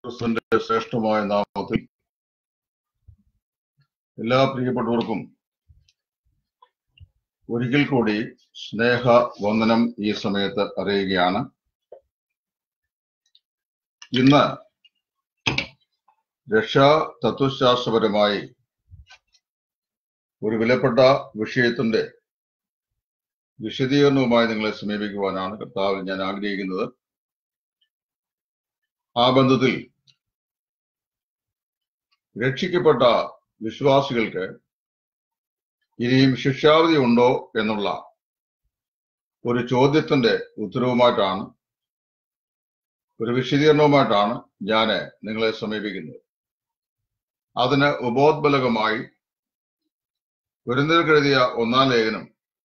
ക്രിസ്തുവിന്റെ ശ്രേഷ്ഠമായ നാമത്തിൽ എല്ലാ പ്രിയപ്പെട്ടവർക്കും ഒരിക്കൽ കൂടി സ്നേഹ വന്ദനം ഈ സമയത്ത് അറിയുകയാണ് ഇന്ന് രക്ഷാ തത്വശാസ്ത്രപരമായി ഒരു വിലപ്പെട്ട വിഷയത്തിന്റെ വിശദീകരണവുമായി നിങ്ങളെ സമീപിക്കുവാനാണ് കർത്താവിൽ ഞാൻ ആഗ്രഹിക്കുന്നത് ആ ബന്ധത്തിൽ രക്ഷിക്കപ്പെട്ട വിശ്വാസികൾക്ക് ഇനിയും ശിക്ഷാവധി ഉണ്ടോ എന്നുള്ള ഒരു ചോദ്യത്തിന്റെ ഉത്തരവുമായിട്ടാണ് ഒരു വിശദീകരണവുമായിട്ടാണ് ഞാൻ നിങ്ങളെ സമീപിക്കുന്നത് അതിന് ഉപോദ്ബലകമായി വരുന്നതിൽ എഴുതിയ ഒന്നാം ലേഖനം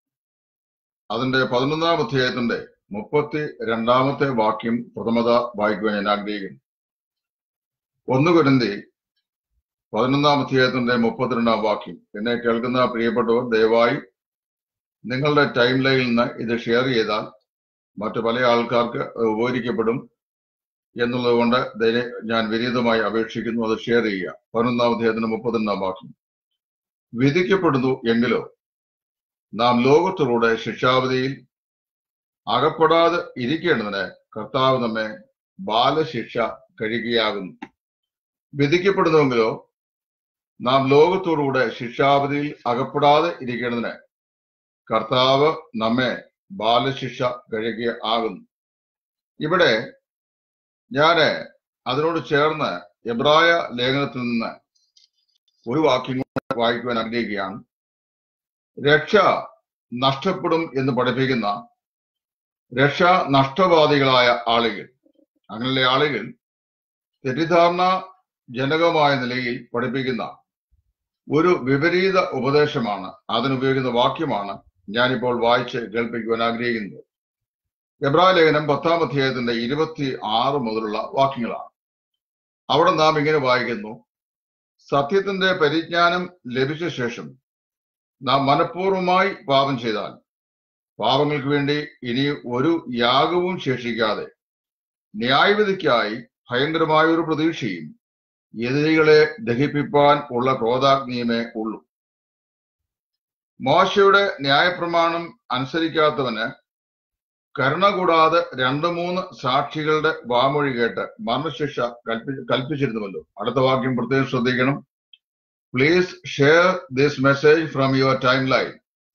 അതിന്റെ പതിനൊന്നാം അധ്യായത്തിന്റെ മുപ്പത്തി രണ്ടാമത്തെ വാക്യം പ്രഥമത വായിക്കുവാൻ ഞാൻ ആഗ്രഹിക്കുന്നു ഒന്ന് കുരുന്തി പതിനൊന്നാം അധ്യായത്തിന്റെ മുപ്പത്തിരണ്ടാം വാക്യം എന്നെ കേൾക്കുന്ന പ്രിയപ്പെട്ടവർ ദയവായി നിങ്ങളുടെ ടൈം ലൈനിൽ നിന്ന് ഇത് ഷെയർ ചെയ്താൽ മറ്റു പല ആൾക്കാർക്ക് അത് ഉപകരിക്കപ്പെടും എന്നുള്ളത് കൊണ്ട് ദയ- ഞാൻ വിനീതമായി അപേക്ഷിക്കുന്നു അത് ഷെയർ ചെയ്യുക പതിനൊന്നാം അധ്യായത്തിന്റെ മുപ്പത്തിരണ്ടാം വാക്യം വിധിക്കപ്പെടുന്നു എങ്കിലോ നാം ലോകത്തിലൂടെ ശിക്ഷാവധിയിൽ അകപ്പെടാതെ ഇരിക്കേണ്ടതിന് കർത്താവ് നമ്മെ ബാലശിക്ഷ കഴിക്കുകയാകുന്നു വിധിക്കപ്പെടുന്നുവെങ്കിലോ നാം ലോകത്തോടുകൂടെ ശിക്ഷാവധിയിൽ അകപ്പെടാതെ ഇരിക്കേണ്ടതിന് കർത്താവ് നമ്മെ ബാലശിക്ഷ കഴിക്കുക ആകുന്നു ഇവിടെ ഞാന് അതിനോട് ചേർന്ന് എബ്രായ ലേഖനത്തിൽ നിന്ന് ഒരു വാക്യം കൂടെ വായിക്കുവാൻ ആഗ്രഹിക്കുകയാണ് രക്ഷ നഷ്ടപ്പെടും എന്ന് പഠിപ്പിക്കുന്ന രക്ഷ നഷ്ടവാദികളായ ആളുകൾ അങ്ങനെയുള്ള ആളുകൾ തെറ്റിദ്ധാരണ ജനകമായ നിലയിൽ പഠിപ്പിക്കുന്ന ഒരു വിപരീത ഉപദേശമാണ് അതിനുപയോഗിക്കുന്ന വാക്യമാണ് ഞാനിപ്പോൾ വായിച്ച് കേൾപ്പിക്കുവാൻ ആഗ്രഹിക്കുന്നത് എബ്രായ ലേഖനം പത്താം അധ്യായത്തിന്റെ ഇരുപത്തി ആറ് മുതലുള്ള വാക്യങ്ങളാണ് അവിടെ നാം ഇങ്ങനെ വായിക്കുന്നു സത്യത്തിന്റെ പരിജ്ഞാനം ലഭിച്ച ശേഷം നാം മനഃപൂർവ്വമായി പാപം ചെയ്താൽ പാപങ്ങൾക്ക് വേണ്ടി ഇനി ഒരു യാഗവും ശേഷിക്കാതെ ന്യായവിധിക്കായി ഭയങ്കരമായ ഒരു പ്രതീക്ഷയും എതിരികളെ ദഹിപ്പിപ്പാൻ ഉള്ള ക്രോധാഗ്നിയമേ ഉള്ളൂ മോശയുടെ ന്യായപ്രമാണം അനുസരിക്കാത്തവന് കരുണ കൂടാതെ രണ്ട് മൂന്ന് സാക്ഷികളുടെ വാമൊഴി കേട്ട് മരണശിക്ഷ കൽപ്പി കൽപ്പിച്ചിരുന്നുവല്ലോ അടുത്ത വാക്യം പ്രത്യേകം ശ്രദ്ധിക്കണം please share this message from your timeline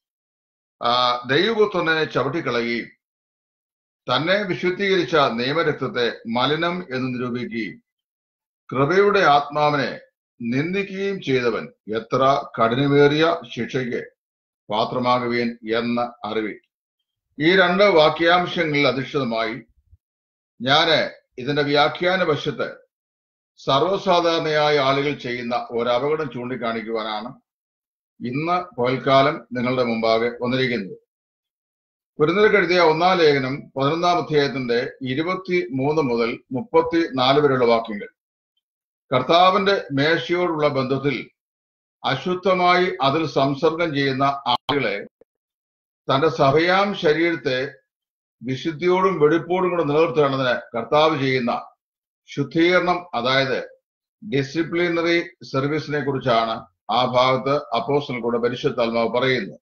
ദൈവപുത്രനെ ചവിട്ടിക്കളയുകയും തന്നെ വിശുദ്ധീകരിച്ച നിയമരക്തത്തെ മലിനം എന്ന് നിരൂപിക്കുകയും കൃപയുടെ ആത്മാവിനെ നിന്ദിക്കുകയും ചെയ്തവൻ എത്ര കഠിനമേറിയ ശിക്ഷയ്ക്ക് പാത്രമാകുവേൻ എന്ന് അറിവി ഈ രണ്ട് വാക്യാംശങ്ങളിൽ അധിഷ്ഠിതമായി ഞാന് ഇതിന്റെ വ്യാഖ്യാന വശത്ത് സർവ്വസാധാരണയായ ആളുകൾ ചെയ്യുന്ന ഒരു അപകടം ചൂണ്ടിക്കാണിക്കുവാനാണ് ഇന്ന് പകൽക്കാലം നിങ്ങളുടെ മുമ്പാകെ വന്നിരിക്കുന്നത് കുരുന്നതിൽ എഴുതിയ ഒന്നാം ലേഖനം പതിനൊന്നാം അധ്യായത്തിന്റെ ഇരുപത്തി മൂന്ന് മുതൽ മുപ്പത്തി നാല് വരെയുള്ള വാക്യങ്ങൾ കർത്താവിന്റെ മേശയോടുള്ള ബന്ധത്തിൽ അശുദ്ധമായി അതിൽ സംസർഗം ചെയ്യുന്ന ആളുകളെ തന്റെ സഭയാം ശരീരത്തെ വിശുദ്ധിയോടും വെടിപ്പോടും കൂടെ നിലനിർത്തേണ്ടതിന് കർത്താവ് ചെയ്യുന്ന ശുദ്ധീകരണം അതായത് ഡിസിപ്ലിനറി സർവീസിനെ കുറിച്ചാണ് ആ ഭാഗത്ത് അപ്പോസ്റ്റൽ കൂടെ പരിശുദ്ധാത്മാവ് പറയുന്നത്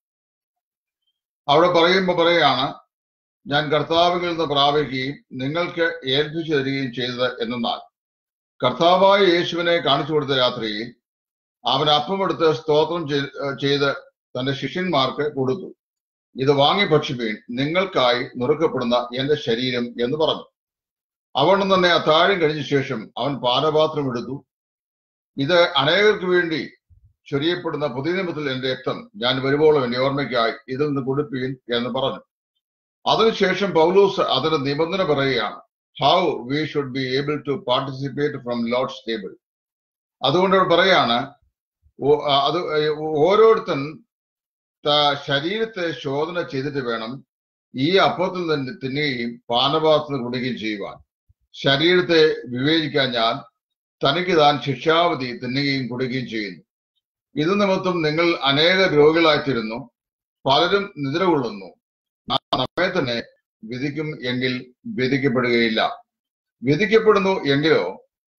അവിടെ പറയുമ്പോൾ പറയാണ് ഞാൻ കർത്താവിൽ നിന്ന് പ്രാപിക്കുകയും നിങ്ങൾക്ക് ഏൽപ്പിച്ചു തരികയും ചെയ്തത് എന്നാൽ കർത്താവായ യേശുവിനെ കാണിച്ചു കൊടുത്ത രാത്രിയിൽ അവൻ അപ്പമെടുത്ത് സ്തോത്രം ചെയ്- ചെയ്ത് തന്റെ ശിഷ്യന്മാർക്ക് കൊടുത്തു ഇത് വാങ്ങി ഭക്ഷിപ്പീൻ നിങ്ങൾക്കായി നുറുക്കപ്പെടുന്ന എന്റെ ശരീരം എന്ന് പറഞ്ഞു അവണ്ണം തന്നെ അത്താഴം കഴിഞ്ഞ ശേഷം അവൻ പാനപാത്രം എടുത്തു ഇത് അനേകർക്ക് വേണ്ടി ചൊരിയപ്പെടുന്ന പുതിയ നിയമത്തിൽ എന്റെ രക്തം ഞാൻ വരുവോളം എന്റെ ഓർമ്മയ്ക്കായി ഇതിൽ നിന്ന് കൊടുപ്പീൻ എന്ന് പറഞ്ഞു അതിനുശേഷം പൗലൂസ് അതിന് നിബന്ധന പറയുകയാണ് how we should be able to participate from lord's table അതുകൊണ്ട് അവിടെ പറയാണ് ഓ- ആ, അത് ഓരോരുത്തൻ ത- ശരീരത്തെ ശോധന ചെയ്തിട്ട് വേണം ഈ അപ്പത്തിൽ നിന്ന് തിന്നുകയും പാനപാത്രത്തിൽ കുടിക്കുകയും ചെയ്യുവാൻ ശരീരത്തെ വിവേചിക്കാൻ ഞാൻ തനിക്ക് താൻ ശിക്ഷാവധി തിന്നുകയും കുടിക്കുകയും ചെയ്യുന്നു ഇത് നിമിത്തം നിങ്ങൾ അനേക രോഗികളായിത്തീരുന്നു പലരും നിദ്ര കൊള്ളുന്നു നാം നമ്മെ തന്നെ വിധിക്കും എങ്കിൽ വിധിക്കപ്പെടുകയില്ല വിധിക്കപ്പെടുന്നു എങ്കിലോ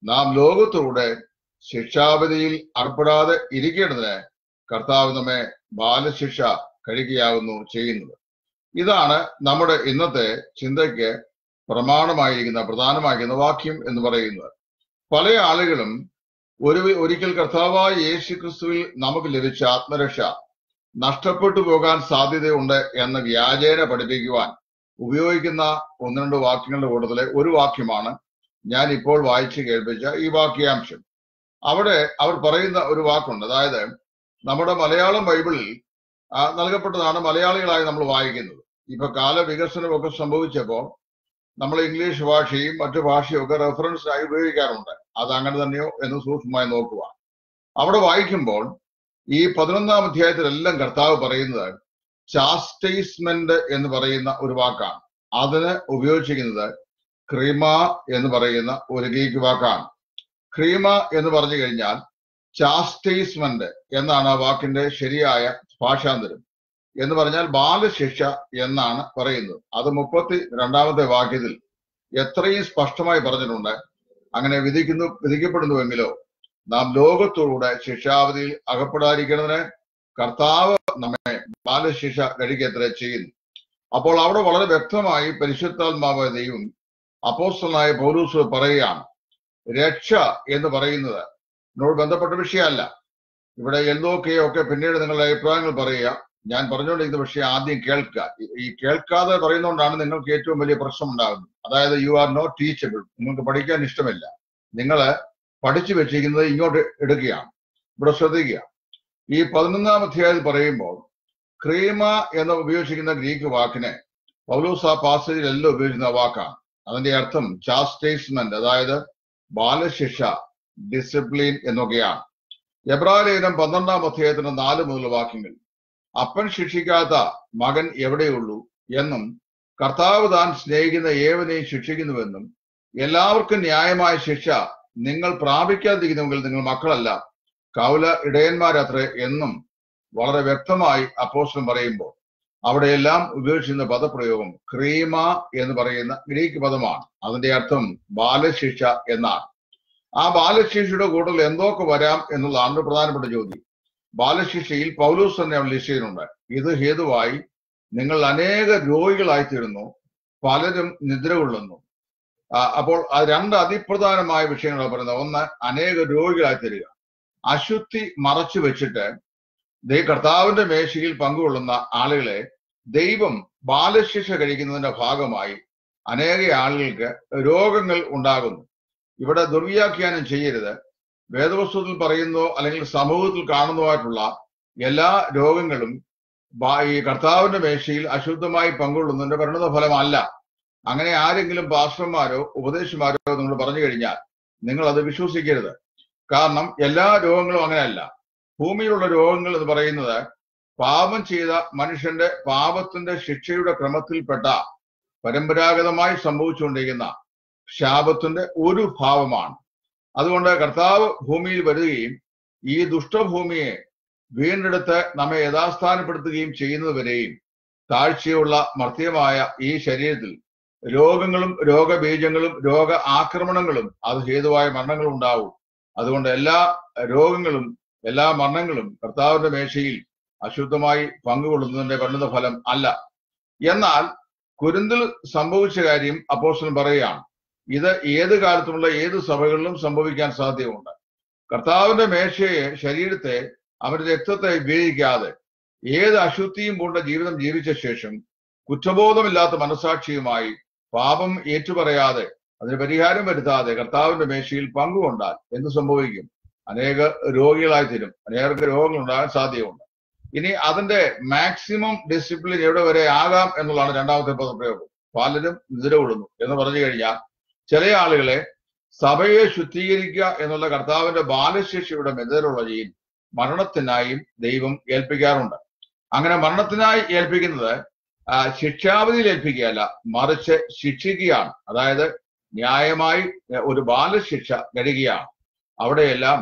നാം ലോകത്തോടെ ശിക്ഷാവിധിയിൽ അർപ്പെടാതെ ഇരിക്കേണ്ടതിന് കർത്താവ് നമ്മെ ബാലശിക്ഷ കഴിക്കുകയാകുന്നു ചെയ്യുന്നത് ഇതാണ് നമ്മുടെ ഇന്നത്തെ ചിന്തയ്ക്ക് പ്രമാണമായിരിക്കുന്ന പ്രധാനമായിരിക്കുന്ന വാക്യം എന്ന് പറയുന്നത് പല ആളുകളും ഒരു ഒരിക്കൽ കർത്താവായ യേശു ക്രിസ്തുവിൽ നമുക്ക് ലഭിച്ച ആത്മരക്ഷ നഷ്ടപ്പെട്ടു പോകാൻ സാധ്യതയുണ്ട് എന്ന് വ്യാജേന പഠിപ്പിക്കുവാൻ ഉപയോഗിക്കുന്ന ഒന്ന് രണ്ട് വാക്യങ്ങളുടെ കൂട്ടത്തിലെ ഒരു വാക്യമാണ് ഞാൻ ഇപ്പോൾ വായിച്ചു കേൾപ്പിച്ച ഈ വാക്യാംശം അവിടെ അവർ പറയുന്ന ഒരു വാക്കുണ്ട് അതായത് നമ്മുടെ മലയാളം ബൈബിളിൽ ആ, നൽകപ്പെട്ടതാണ് മലയാളികളായി നമ്മൾ വായിക്കുന്നത് ഇപ്പൊ കാലവികസനമൊക്കെ സംഭവിച്ചപ്പോ നമ്മൾ ഇംഗ്ലീഷ് ഭാഷയും മറ്റു ഭാഷയും ഒക്കെ റെഫറൻസ് ആയി ഉപയോഗിക്കാറുണ്ട് അത് അങ്ങനെ തന്നെയോ എന്ന് സൂക്ഷ്മമായി നോക്കുക അവിടെ വായിക്കുമ്പോൾ ഈ പതിനൊന്നാം അധ്യായത്തിലെല്ലാം കർത്താവ് പറയുന്നത് ചാസ്റ്റൈസ്മെന്റ് എന്ന് പറയുന്ന ഒരു വാക്കാണ് അതിന് ഉപയോഗിച്ചിരിക്കുന്നത് ക്രീമ എന്ന് പറയുന്ന ഒരു ഗ്രീക്ക് വാക്കാണ് ക്രീമ എന്ന് പറഞ്ഞു കഴിഞ്ഞാൽ ചാസ്റ്റൈസ്മെന്റ് എന്നാണ് ആ വാക്കിന്റെ ശരിയായ ഭാഷാന്തരം എന്ന് പറഞ്ഞാൽ ബാലശിക്ഷ എന്നാണ് പറയുന്നത് അത് മുപ്പത്തി രണ്ടാമത്തെ വാക്യത്തിൽ എത്രയും സ്പഷ്ടമായി പറഞ്ഞിട്ടുണ്ട് അങ്ങനെ വിധിക്കുന്നു വിധിക്കപ്പെടുന്നുവെങ്കിലോ നാം ലോകത്തോടെ ശിക്ഷാവധിയിൽ അകപ്പെടാതിരിക്കുന്നതിന് കർത്താവ് നമ്മെ ബാലശിക്ഷ കഴിക്കത്ര ചെയ്യുന്നു അപ്പോൾ അവിടെ വളരെ വ്യക്തമായി പരിശുദ്ധാത്മാവായ ദൈവം അപ്പോസ്റ്റലായ പൗലൂസ് പറയുകയാണ് രക്ഷ എന്ന് പറയുന്നത് എന്നോട് ബന്ധപ്പെട്ട വിഷയമല്ല ഇവിടെ എന്തൊക്കെയോ ഒക്കെ പിന്നീട് നിങ്ങളുടെ അഭിപ്രായങ്ങൾ പറയുക ഞാൻ പറഞ്ഞുകൊണ്ടിരിക്കുന്ന വിഷയം ആദ്യം കേൾക്കുക ഈ- ഈ കേൾക്കാതെ പറയുന്നതുകൊണ്ടാണ് നിങ്ങൾക്ക് ഏറ്റവും വലിയ പ്രശ്നം ഉണ്ടാകുന്നത് അതായത് യു ആർ നോട്ട് ടീച്ചബിൾ നിങ്ങൾക്ക് പഠിക്കാൻ ഇഷ്ടമില്ല നിങ്ങൾ പഠിച്ചു വെച്ചിരിക്കുന്നത് ഇങ്ങോട്ട് എടുക്കുകയാണ് ഇവിടെ ശ്രദ്ധിക്കുക ഈ പതിനൊന്നാം അധ്യായത്തിൽ പറയുമ്പോൾ ക്രീമ എന്ന് ഉപയോഗിച്ചിരിക്കുന്ന ഗ്രീക്ക് വാക്കിനെ പൗലോസ് ആ പാസേജിൽ എല്ലാം ഉപയോഗിക്കുന്ന വാക്കാണ് അതിന്റെ അർത്ഥം ചാസ്റ്റേസ്മെന്റ് അതായത് ബാലശിക്ഷ ഡിസിപ്ലിൻ എന്നൊക്കെയാണ് എബ്രാലേഖനം പന്ത്രണ്ടാം അധ്യായത്തിന്റെ നാല് മുതലുള്ള വാക്യങ്ങൾ അപ്പൻ ശിക്ഷിക്കാത്ത മകൻ എവിടെയുള്ളൂ എന്നും കർത്താവ് താൻ സ്നേഹിക്കുന്ന ഏവനെയും ശിക്ഷിക്കുന്നുവെന്നും എല്ലാവർക്കും ന്യായമായ ശിക്ഷ നിങ്ങൾ പ്രാപിക്കാതിരിക്കുന്നുവെങ്കിൽ നിങ്ങൾ മക്കളല്ല കൗല ഇടയന്മാരത്രേ എന്നും വളരെ വ്യക്തമായി അപ്പോസ്റ്റലൻ പറയുമ്പോൾ അവിടെയെല്ലാം ഉപയോഗിച്ചിരുന്ന പദപ്രയോഗം ക്രീമ എന്ന് പറയുന്ന ഗ്രീക്ക് പദമാണ് അതിന്റെ അർത്ഥം ബാലശിക്ഷ എന്നാണ് ആ ബാലശിക്ഷയുടെ കൂട്ടത്തിൽ എന്തൊക്കെ വരാം എന്നുള്ളതാണ് ഒരു പ്രധാനപ്പെട്ട ചോദ്യം ബാലശിക്ഷയിൽ പൗലൂസ് തന്നെ അവൻ ലിസ്റ്റ് ചെയ്യുന്നുണ്ട് ഇത് ഹേതുവായി നിങ്ങൾ അനേക രോഗികളായിത്തീരുന്നു പലരും നിദ്ര കൊള്ളുന്നു ആ, അപ്പോൾ അത് രണ്ട് അതിപ്രധാനമായ വിഷയങ്ങളാണ് പറയുന്നത് ഒന്ന് അനേക രോഗികളായി തരിക അശുദ്ധി മറച്ചു വെച്ചിട്ട് ദൈ കർത്താവിന്റെ മേശയിൽ പങ്കുകൊള്ളുന്ന ആളുകളെ ദൈവം ബാലശിക്ഷ കഴിക്കുന്നതിന്റെ ഭാഗമായി അനേക ആളുകൾക്ക് രോഗങ്ങൾ ഉണ്ടാകുന്നു ഇവിടെ ദുർവ്യാഖ്യാനം ചെയ്യരുത് വേദവസ്തുത്തിൽ പറയുന്നതോ അല്ലെങ്കിൽ സമൂഹത്തിൽ കാണുന്നതായിട്ടുള്ള എല്ലാ രോഗങ്ങളും ബാ- ഈ കർത്താവിന്റെ മേശയിൽ അശുദ്ധമായി പങ്കുകൊള്ളുന്നതിന്റെ പരിണത ഫലമല്ല അങ്ങനെ ആരെങ്കിലും പാസ്റ്റർമാരോ ഉപദേശിമാരോ നിങ്ങൾ പറഞ്ഞു കഴിഞ്ഞാൽ നിങ്ങൾ അത് വിശ്വസിക്കരുത് കാരണം എല്ലാ രോഗങ്ങളും അങ്ങനെയല്ല ഭൂമിയിലുള്ള രോഗങ്ങൾ എന്ന് പറയുന്നത് പാപം ചെയ്ത മനുഷ്യന്റെ പാപത്തിന്റെ ശിക്ഷയുടെ ക്രമത്തിൽപ്പെട്ട പരമ്പരാഗതമായി സംഭവിച്ചുകൊണ്ടിരിക്കുന്ന ശാപത്തിന്റെ ഒരു ഭാവമാണ് അതുകൊണ്ട് കർത്താവ് ഭൂമിയിൽ വരികയും ഈ ദുഷ്ടഭൂമിയെ വീണ്ടെടുത്ത് നമ്മെ യഥാസ്ഥാനപ്പെടുത്തുകയും ചെയ്യുന്നതുവരെയും താഴ്ചയുള്ള മർത്യമായ ഈ ശരീരത്തിൽ രോഗങ്ങളും രോഗബീജങ്ങളും രോഗ ആക്രമണങ്ങളും അത് ഹേതുവായ മരണങ്ങളും ഉണ്ടാവും അതുകൊണ്ട് എല്ലാ രോഗങ്ങളും എല്ലാ മരണങ്ങളും കർത്താവിന്റെ മേശയിൽ അശുദ്ധമായി പങ്കുകൊള്ളുന്നതിന്റെ പരിണിത ഫലം അല്ല എന്നാൽ കുരുന്തിൽ സംഭവിച്ച കാര്യം അപ്പോസ്റ്റലൻ പറയുകയാണ് ഇത് ഏത് കാലത്തുമുള്ള ഏത് സഭകളിലും സംഭവിക്കാൻ സാധ്യതയുണ്ട് കർത്താവിന്റെ മേശയെ ശരീരത്തെ അവന്റെ രക്തത്തെ ഉപയോഗിക്കാതെ ഏത് അശുദ്ധിയും പൂണ്ട ജീവിതം ജീവിച്ച ശേഷം കുറ്റബോധമില്ലാത്ത മനസാക്ഷിയുമായി പാപം ഏറ്റുപറയാതെ അതിന് പരിഹാരം വരുത്താതെ കർത്താവിന്റെ മേശയിൽ പങ്കുകൊണ്ടാൽ എന്ത് സംഭവിക്കും അനേക രോഗികളായി തീരും അനേകർക്ക് രോഗങ്ങൾ ഉണ്ടാകാൻ സാധ്യതയുണ്ട് ഇനി അതിന്റെ മാക്സിമം ഡിസിപ്ലിൻ എവിടെ വരെ ആകാം എന്നുള്ളതാണ് രണ്ടാമത്തെ പദപ്രയോഗം പലരും നിദ്രകൊള്ളുന്നു എന്ന് പറഞ്ഞു കഴിഞ്ഞാൽ ചില ആളുകളെ സഭയെ ശുദ്ധീകരിക്കുക എന്നുള്ള കർത്താവിന്റെ ബാലശിക്ഷയുടെ മെതഡോളജിയിൽ മരണത്തിനായും ദൈവം ഏൽപ്പിക്കാറുണ്ട് അങ്ങനെ മരണത്തിനായി ഏൽപ്പിക്കുന്നത് ആ, ശിക്ഷാവധിയിൽ ഏൽപ്പിക്കുകയല്ല മറിച്ച് ശിക്ഷിക്കുകയാണ് അതായത് ന്യായമായി ഒരു ബാലശിക്ഷ കഴിയുകയാണ് അവിടെയെല്ലാം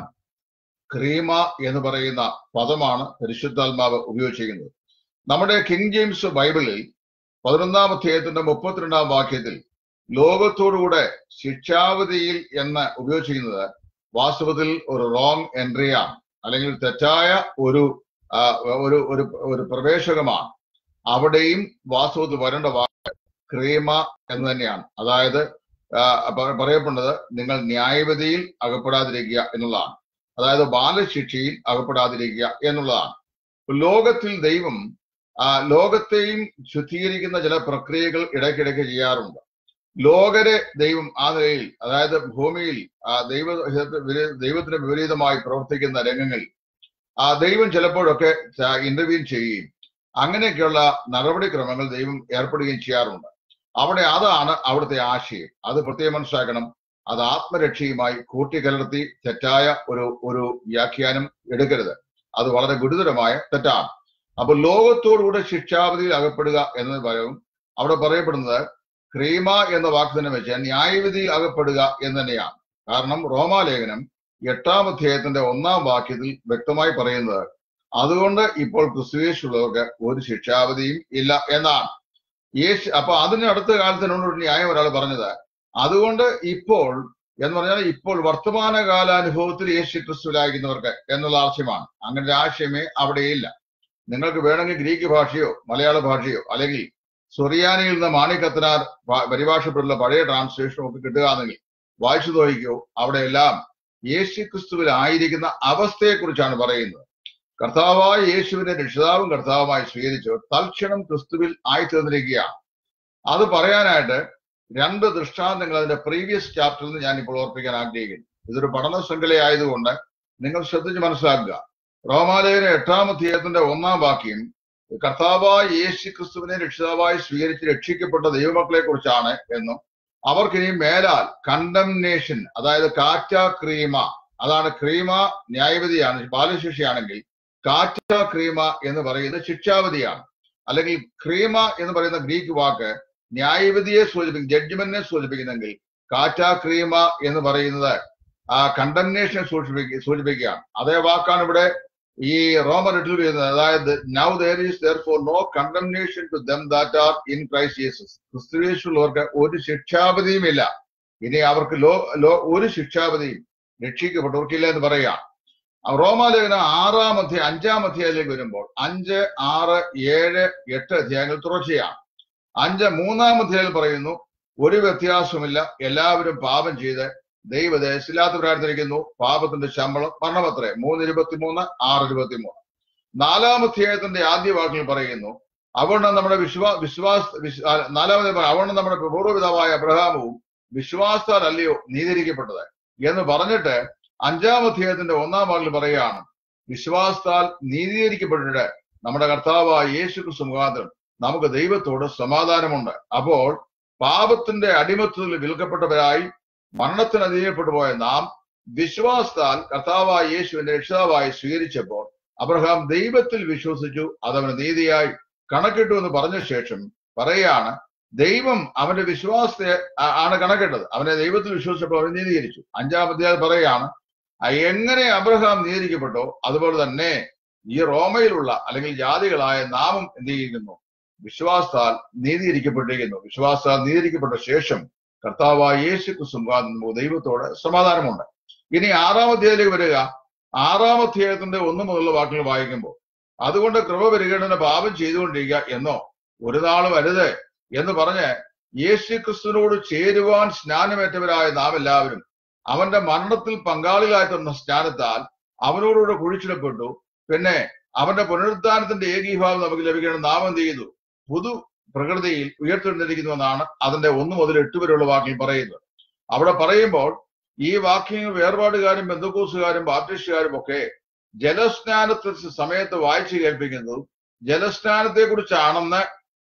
ക്രീമ എന്ന് പറയുന്ന പദമാണ് പരിശുദ്ധാത്മാവ് ഉപയോഗിച്ചിരിക്കുന്നത് നമ്മുടെ കിങ് ജെയിംസ് ബൈബിളിൽ പതിനൊന്നാം അധ്യായത്തിന്റെ മുപ്പത്തിരണ്ടാം വാക്യത്തിൽ ലോകത്തോടുകൂടെ ശിക്ഷാവധിയിൽ എന്ന് ഉപയോഗിച്ചിരിക്കുന്നത് വാസ്തവത്തിൽ ഒരു റോങ് എൻട്രിയാണ് അല്ലെങ്കിൽ തെറ്റായ ഒരു ആ, ഒരു ഒരു ഒരു പ്രവേശകമാണ് അവിടെയും വാസ്തവത്തിൽ വരേണ്ട വാക്ക് ക്രീമ എന്ന് തന്നെയാണ് അതായത് ആ, പ- പറയപ്പെടുന്നത് നിങ്ങൾ ന്യായവിധിയിൽ അകപ്പെടാതിരിക്കുക എന്നുള്ളതാണ് അതായത് ബാലശിക്ഷയിൽ അകപ്പെടാതിരിക്കുക എന്നുള്ളതാണ് ഇപ്പൊ ലോകത്തിൽ ദൈവം ആ, ലോകത്തെയും ശുദ്ധീകരിക്കുന്ന ചില പ്രക്രിയകൾ ഇടയ്ക്കിടയ്ക്ക് ചെയ്യാറുണ്ട് ലോകരെ ദൈവം ആ നിലയിൽ അതായത് ഭൂമിയിൽ ആ ദൈവ ദൈവത്തിന് വിപരീതമായി പ്രവർത്തിക്കുന്ന രംഗങ്ങളിൽ ആ ദൈവം ചിലപ്പോഴൊക്കെ ഇന്റർവ്യൂ ചെയ്യുകയും അങ്ങനെയൊക്കെയുള്ള നടപടിക്രമങ്ങൾ ദൈവം ഏർപ്പെടുകയും ചെയ്യാറുണ്ട് അവിടെ അതാണ് അവിടുത്തെ ആശയം അത് പ്രത്യേകം മനസ്സിലാക്കണം അത് ആത്മരക്ഷയുമായി കൂട്ടിക്കലർത്തി തെറ്റായ ഒരു ഒരു വ്യാഖ്യാനം എടുക്കരുത് അത് വളരെ ഗുരുതരമായ തെറ്റാണ് അപ്പൊ ലോകത്തോടുകൂടെ ശിക്ഷാവധിയിൽ അകപ്പെടുക എന്നത് പകരം അവിടെ പറയപ്പെടുന്നത് ക്രീമ എന്ന വാക്ക് തന്നെ വെച്ച് ന്യായവിധിയിൽ അകപ്പെടുക എന്ന് തന്നെയാണ് കാരണം റോമാലേഖനം എട്ടാം അധ്യായത്തിന്റെ ഒന്നാം വാക്യത്തിൽ വ്യക്തമായി പറയുന്നത് അതുകൊണ്ട് ഇപ്പോൾ ക്രിസ്തുവേശുള്ളവർക്ക് ഒരു ശിക്ഷാവധിയും ഇല്ല എന്നാണ് യേശു അപ്പൊ അതിന് അടുത്ത കാലത്തിനോട് ഒരു ന്യായം ഒരാൾ പറഞ്ഞത് അതുകൊണ്ട് ഇപ്പോൾ എന്ന് പറഞ്ഞാൽ ഇപ്പോൾ വർത്തമാനകാലാനുഭവത്തിൽ യേശു ക്രിസ്തുവിലായിരിക്കുന്നവർക്ക് എന്നുള്ള ആശയമാണ് അങ്ങനെ ഒരു ആശയമേ അവിടെയില്ല നിങ്ങൾക്ക് വേണമെങ്കിൽ ഗ്രീക്ക് ഭാഷയോ മലയാള ഭാഷയോ അല്ലെങ്കിൽ സൊറിയാനിയിൽ നിന്ന് മാണിക്കത്തനാർ ഭ- പരിഭാഷപ്പെട്ടുള്ള പഴയ ട്രാൻസ്ലേഷനോ ഒക്കെ കിട്ടുകയാണെങ്കിൽ വായിച്ചു നോക്കിക്കോ അവിടെയെല്ലാം യേശു ക്രിസ്തുവിൽ ആയിരിക്കുന്ന അവസ്ഥയെക്കുറിച്ചാണ് പറയുന്നത് കർത്താവായ യേശുവിനെ രക്ഷിതാവും കർത്താവുമായി സ്വീകരിച്ചവർ തൽക്ഷണം ക്രിസ്തുവിൽ ആയിത്തീർന്നിരിക്കുകയാണ് അത് പറയാനായിട്ട് രണ്ട് ദൃഷ്ടാന്തങ്ങൾ അതിന്റെ പ്രീവിയസ് ചാപ്റ്ററിൽ നിന്ന് ഞാൻ ഇപ്പോൾ ഓർപ്പിക്കാൻ ആഗ്രഹിക്കുന്നു ഇതൊരു പഠന ശൃംഖലയായതുകൊണ്ട് നിങ്ങൾ ശ്രദ്ധിച്ച് മനസ്സിലാക്കുക റോമാലയന എട്ടാം അധ്യായത്തിന്റെ ഒന്നാം വാക്യം കർത്താവായ യേശു ക്രിസ്തുവിനെ രക്ഷിതാവായി സ്വീകരിച്ച് രക്ഷിക്കപ്പെട്ട ദൈവമക്കളെ കുറിച്ചാണ് എന്നും അവർക്കിനി മേലാൽ കണ്ടംനേഷൻ അതായത് കാറ്റ ക്രീമ അതാണ് ക്രീമ ന്യായവിധിയാണ് ബാലശിക്ഷയാണെങ്കിൽ കാറ്റ ക്രീമ എന്ന് പറയുന്നത് ശിക്ഷാവധിയാണ് അല്ലെങ്കിൽ ക്രീമ എന്ന് പറയുന്ന ഗ്രീക്ക് വാക്ക് ന്യായവിധിയെ സൂചിപ്പിക്കും ജഡ്ജ്മെന്റിനെ സൂചിപ്പിക്കുന്നെങ്കിൽ കാറ്റ ക്രീമ എന്ന് പറയുന്നത് ആ കണ്ടംനേഷനെ സൂചിപ്പിക്കുക സൂചിപ്പിക്കുകയാണ് അതേ വാക്കാണ് ഇവിടെ ഈ റോമൻ റിട്ടിൽ വരുന്നത് അതായത് now there is therefore no condemnation to them that are in Christ Jesus ക്രിസ്തുവേശുള്ളവർക്ക് ഒരു ശിക്ഷാവധിയുമില്ല ഇനി അവർക്ക് ലോ ലോ ഒരു ശിക്ഷാവധിയും രക്ഷിക്കപ്പെട്ടവർക്കില്ല എന്ന് പറയാം റോമാലേഖന ആറാം അധ്യായം അഞ്ചാം അധ്യായത്തിലേക്ക് വരുമ്പോൾ അഞ്ച് ആറ് ഏഴ് എട്ട് അധ്യായങ്ങൾ തുടർച്ചയാണ് അഞ്ച് മൂന്നാം അധ്യായത്തിൽ പറയുന്നു ഒരു വ്യത്യാസവുമില്ല എല്ലാവരും പാപം ചെയ്ത് ദൈവദേശില്ലാത്തവരായിരിക്കുന്നു പാപത്തിന്റെ ശമ്പളം മരണമത്രേ മൂന്ന് ഇരുപത്തിമൂന്ന് ആറ് ഇരുപത്തിമൂന്ന് നാലാം അധ്യായത്തിന്റെ ആദ്യ വാക്കിൽ പറയുന്നു അവിടെ നമ്മുടെ വിശ്വാ വിശ്വാസ വിശ്വ- ആ, നാലാമത് അവിടെ നമ്മുടെ പൂർവ്വപിതാവായ അബ്രഹാമവും വിശ്വാസത്താൽ അല്ലയോ നീതിരിക്കപ്പെട്ടത് എന്ന് പറഞ്ഞിട്ട് അഞ്ചാം അധ്യായത്തിന്റെ ഒന്നാം വാക്കിൽ പറയുകയാണ് വിശ്വാസത്താൽ നീതീകരിക്കപ്പെട്ടിട്ട് നമ്മുടെ കർത്താവായ യേശു ക്രിസ്തു മുഖാന്തരം നമുക്ക് ദൈവത്തോട് സമാധാനമുണ്ട് അപ്പോൾ പാപത്തിന്റെ അടിമത്തത്തിൽ വിൽക്കപ്പെട്ടവരായി മരണത്തിന് അധീനപ്പെട്ടു പോയ നാം വിശ്വാസത്താൽ കർത്താവായ യേശുവിന്റെ രക്ഷിതാവായി സ്വീകരിച്ചപ്പോൾ അബ്രഹാം ദൈവത്തിൽ വിശ്വസിച്ചു അതവന് നീതിയായി കണക്കിട്ടു എന്ന് പറഞ്ഞ ശേഷം പറയാണ് ദൈവം അവന്റെ വിശ്വാസത്തെ ആ- ആണ് കണക്കിട്ടത് അവനെ ദൈവത്തിൽ വിശ്വസിച്ചപ്പോൾ അവൻ നീതീകരിച്ചു അഞ്ചാം അധ്യായം പറയാണ് ആ എങ്ങനെ അബ്രഹാം നീതിരിക്കപ്പെട്ടോ അതുപോലെ തന്നെ ഈ റോമയിലുള്ള അല്ലെങ്കിൽ ജാതികളായ നാമും എന്ത് ചെയ്യുന്നു വിശ്വാസത്താൽ നീതിയിരിക്കപ്പെട്ടിരിക്കുന്നു വിശ്വാസത്താൽ നീതിരിക്കപ്പെട്ട ശേഷം കർത്താവായ യേശു ക്രിസ്തു മുഖാന്തരം നമുക്ക് ദൈവത്തോട് സമാധാനമുണ്ട് ഇനി ആറാം അധ്യായത്തിലേക്ക് വരിക ആറാം അധ്യായത്തിന്റെ ഒന്ന് മുതലുള്ള വാക്കുകൾ വായിക്കുമ്പോൾ അതുകൊണ്ട് കൃപ പരിഗണന പാപം ചെയ്തുകൊണ്ടിരിക്കുക എന്നോ ഒരു നാളും അരുത് എന്ന് പറഞ്ഞ് യേശു ക്രിസ്തുവിനോട് ചേരുവാൻ സ്നാനമേറ്റവരായ നാം എല്ലാവരും അവന്റെ മരണത്തിൽ പങ്കാളികളായി തന്ന സ്നാനത്താൽ അവനോടുകൂടെ കുഴിച്ചിടപ്പെട്ടു പിന്നെ അവന്റെ പുനരുദ്ധാനത്തിന്റെ ഏകീഭാവം നമുക്ക് ലഭിക്കണം നാം എന്ത് ചെയ്തു പുതു പ്രകൃതിയിൽ ഉയർത്തെഴുന്നിരിക്കുന്നു എന്നാണ് അതിന്റെ ഒന്ന് മുതൽ എട്ട് വരെയുള്ള വാക്കിൽ പറയുന്നത് അവിടെ പറയുമ്പോൾ ഈ വാക്യങ്ങൾ വേർപാടുകാരും ബന്ധുക്കൂസുകാരും ബാപ്റ്റിസ്റ്റുകാരും ഒക്കെ ജലസ്നാനത്തെ സമയത്ത് വായിച്ചു കേൾപ്പിക്കുന്നതും ജലസ്നാനത്തെ കുറിച്ചാണെന്ന്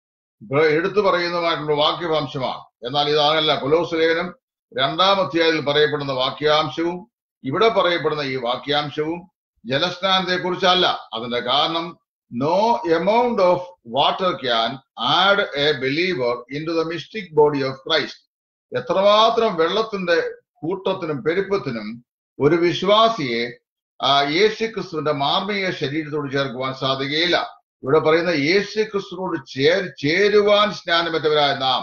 എടുത്തു പറയുന്നതുമായിട്ടുള്ള വാക്യവാംശമാണ് എന്നാൽ ഇതാകല്ല കൊലോസ് ലേഖനം രണ്ടാം അധ്യായത്തിൽ പറയപ്പെടുന്ന വാക്യാംശവും ഇവിടെ പറയപ്പെടുന്ന ഈ വാക്യാംശവും ജലസ്നാനത്തെ കുറിച്ചല്ല അതിന്റെ കാരണം no amount of water can add a believer into the mystic body of Christ എത്രമാത്രം വെള്ളത്തിന്റെ കൂട്ടത്തിനും പെരുപ്പത്തിനും ഒരു വിശ്വാസിയെ ആ യേശു ക്രിസ്തുവിന്റെ മാർമിക ശരീരത്തോട് ചേർക്കുവാൻ സാധിക്കുകയില്ല ഇവിടെ പറയുന്ന യേശു ക്രിസ്തുവിനോട് ചേർ ചേരുവാൻ സ്നാനമറ്റവരായ നാം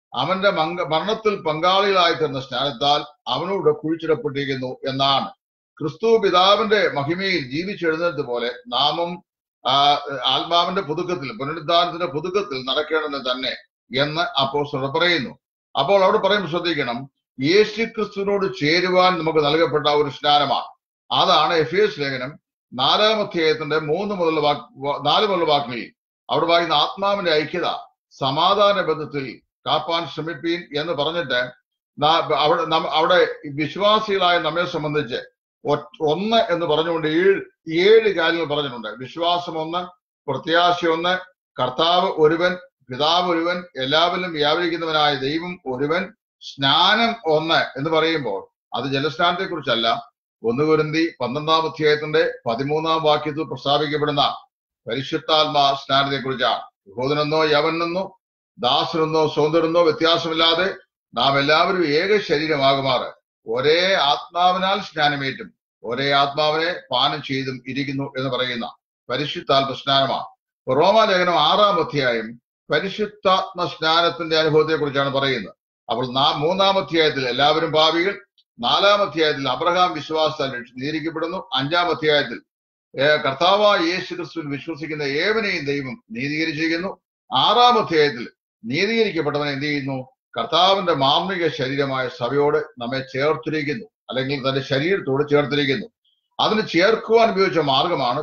അവന്റെ മങ്ക മരണത്തിൽ പങ്കാളികളായി തീർന്ന സ്നാനത്താൽ അവനോട് കുഴിച്ചിടപ്പെട്ടിരിക്കുന്നു എന്നാണ് ക്രിസ്തു പിതാവിന്റെ മഹിമയിൽ ജീവിച്ചെഴുന്നേറ്റ് പോലെ നാമും ആ, ആത്മാവിന്റെ പുതുക്കത്തിൽ പുനരുദ്ധാനത്തിന്റെ പുതുക്കത്തിൽ നടക്കേണ്ടത് തന്നെ എന്ന് അപ്പോസ്തലർ പറയുന്നു അപ്പോൾ അവിടെ പറയുമ്പോൾ ശ്രദ്ധിക്കണം യേശു ക്രിസ്തുവിനോട് ചേരുവാൻ നമുക്ക് നൽകപ്പെട്ട ഒരു സ്നാനമാണ് അതാണ് എഫ് എസ് ലേഖനം നാലാം അധ്യായത്തിന്റെ മൂന്ന് മുതലുള്ള വാക്ക് വ- നാല് മുതലുള്ള വാക്കുകളിൽ അവിടെ വായിക്കുന്ന ആത്മാവിന്റെ ഐക്യത സമാധാന ബന്ധത്തിൽ കാപ്പാൻ ശ്രമിപ്പീൻ എന്ന് പറഞ്ഞിട്ട് നാ- അവിടെ നമ്മ- അവിടെ വിശ്വാസികളായ നമ്മെ സംബന്ധിച്ച് ഒ- ഒന്ന് എന്ന് പറഞ്ഞുകൊണ്ട് ഏഴ് ഏഴ് കാര്യങ്ങൾ പറഞ്ഞിട്ടുണ്ട് വിശ്വാസം ഒന്ന് പ്രത്യാശ ഒന്ന് കർത്താവ് ഒരുവൻ പിതാവ് ഒരുവൻ എല്ലാവരിലും വ്യാപരിക്കുന്നവനായ ദൈവം ഒരുവൻ സ്നാനം ഒന്ന് എന്ന് പറയുമ്പോൾ അത് ജലസ്നാനത്തെ കുറിച്ചല്ല ഒന്ന് കുരുന്തി പന്ത്രണ്ടാം അധ്യായത്തിന്റെ പതിമൂന്നാം വാക്യത്തിൽ പ്രസ്താവിക്കപ്പെടുന്ന പരിശുദ്ധാത്മാ സ്നാനത്തെ കുറിച്ചാണ് യഹൂദനെന്നോ യവനെന്നോ ദാസനെന്നോ സ്വതന്ത്രനെന്നോ വ്യത്യാസമില്ലാതെ നാം എല്ലാവരും ഏക ശരീരമാകുമാറ് ഒരേ ആത്മാവിനാൽ സ്നാനമേറ്റും ഒരേ ആത്മാവിനെ പാനം ചെയ്തും ഇരിക്കുന്നു എന്ന് പറയുന്ന പരിശുദ്ധാത്മ സ്നാനമാണ് റോമാലേഖനം ആറാം അധ്യായം പരിശുദ്ധാത്മ സ്നാനത്തിന്റെ അനുഭവത്തെ കുറിച്ചാണ് പറയുന്നത് അപ്പോൾ നാം മൂന്നാം അധ്യായത്തിൽ എല്ലാവരും ഭാവികൾ നാലാം അധ്യായത്തിൽ അബ്രഹാം വിശ്വാസത്താൽ രക്ഷ- നീതിക്കപ്പെടുന്നു അഞ്ചാം അധ്യായത്തിൽ ഏർ കർത്താവായ യേശു ക്രിസ്തുവിൽ വിശ്വസിക്കുന്ന ഏവനെയും ദൈവം നീതീകരിച്ചിരിക്കുന്നു ആറാം അധ്യായത്തിൽ നീതീകരിക്കപ്പെട്ടവൻ എന്ത് ചെയ്യുന്നു കർത്താവിന്റെ മാർമിക ശരീരമായ സഭയോട് നമ്മെ ചേർത്തിരിക്കുന്നു അല്ലെങ്കിൽ തന്റെ ശരീരത്തോട് ചേർത്തിരിക്കുന്നു അതിന് ചേർക്കുവാൻ ഉപയോഗിച്ച മാർഗമാണ്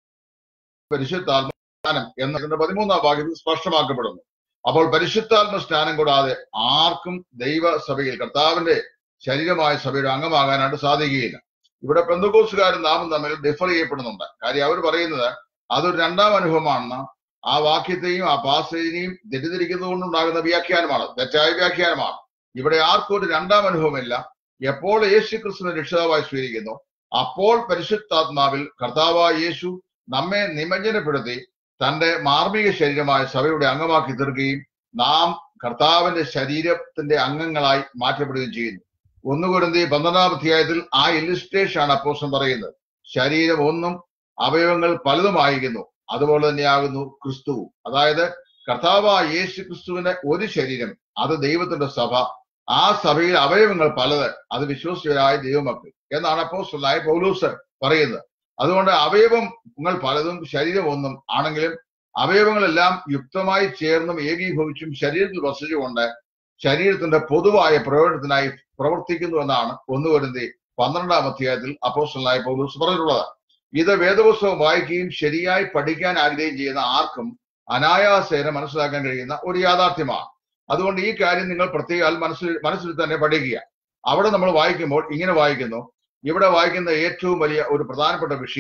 പരിശുദ്ധാത്മ സ്നാനം എന്നതിന്റെ പതിമൂന്നാം ഭാഗ്യത്തിൽ സ്പഷ്ടമാക്കപ്പെടുന്നു അപ്പോൾ പരിശുദ്ധാത്മ സ്നാനം കൂടാതെ ആർക്കും ദൈവസഭയിൽ കർത്താവിന്റെ ശരീരമായ സഭയുടെ അംഗമാകാനായിട്ട് സാധിക്കുകയില്ല ഇവിടെ പെന്തകോസുകാരും നാമും തമ്മിൽ ഡിഫർ ചെയ്യപ്പെടുന്നുണ്ട് കാര്യം അവർ പറയുന്നത് അതൊരു രണ്ടാം അനുഭവമാണെന്ന് ആ വാക്യത്തെയും ആ പാസേജിനെയും തെറ്റിദ്ധരിക്കുന്നതുകൊണ്ടുണ്ടാകുന്ന വ്യാഖ്യാനമാണ് തെറ്റായ വ്യാഖ്യാനമാണ് ഇവിടെ ആർക്കും ഒരു രണ്ടാം അനുഭവമില്ല എപ്പോൾ യേശു ക്രിസ്തുവിനെ രക്ഷിതാവായി സ്വീകരിക്കുന്നു അപ്പോൾ പരിശുദ്ധാത്മാവിൽ കർത്താവായ യേശു നമ്മെ നിമജ്ജനപ്പെടുത്തി തന്റെ മാർമിക ശരീരമായ സഭയുടെ അംഗമാക്കി തീർക്കുകയും നാം കർത്താവിന്റെ ശരീരത്തിന്റെ അംഗങ്ങളായി മാറ്റപ്പെടുകയും ചെയ്യുന്നു ഒന്നുകൊരുന്തി പന്ത്രണ്ടാം അധ്യായത്തിൽ ആ ഇല്ലുസ്ട്രേഷൻ ആണ് അപ്പോസം പറയുന്നത് ശരീരം ഒന്നും അവയവങ്ങൾ പലതുമായിരിക്കുന്നു അതുപോലെ തന്നെയാകുന്നു ക്രിസ്തു അതായത് കർത്താവായ യേശു ക്രിസ്തുവിന്റെ ഒരു ശരീരം അത് ദൈവത്തിന്റെ സഭ ആ സഭയിൽ അവയവങ്ങൾ പലത് അത് വിശ്വസിച്ചവരായ ദൈവമക്കൾ എന്നാണ് അപ്പോസ്തലനായ പൗലൂസ് പറയുന്നത് അതുകൊണ്ട് അവയവങ്ങൾ പലതും ശരീരം ഒന്നും ആണെങ്കിലും അവയവങ്ങളെല്ലാം യുക്തമായി ചേർന്നും ഏകീഭവിച്ചും ശരീരത്തിൽ വസിച്ചുകൊണ്ട് ശരീരത്തിന്റെ പൊതുവായ പ്രയോജനത്തിനായി പ്രവർത്തിക്കുന്നു എന്നാണ് ഒന്ന് വരുന്നത് പന്ത്രണ്ടാം അധ്യായത്തിൽ അപ്പോസ്റ്റലായ പൗലൂസ് പറഞ്ഞിട്ടുള്ളത് ഇത് വേദപുസ്തകം വായിക്കുകയും ശരിയായി പഠിക്കാൻ ആഗ്രഹിക്കുകയും ചെയ്യുന്ന ആർക്കും അനായാസേന മനസ്സിലാക്കാൻ കഴിയുന്ന ഒരു യാഥാർത്ഥ്യമാണ് അതുകൊണ്ട് ഈ കാര്യം നിങ്ങൾ പ്രത്യേകം മനസ്സിൽ മനസ്സിൽ തന്നെ പഠിക്കുക അവിടെ നമ്മൾ വായിക്കുമ്പോൾ ഇങ്ങനെ വായിക്കുന്നു ഇവിടെ വായിക്കുന്ന ഏറ്റവും വലിയ ഒരു പ്രധാനപ്പെട്ട വിഷയം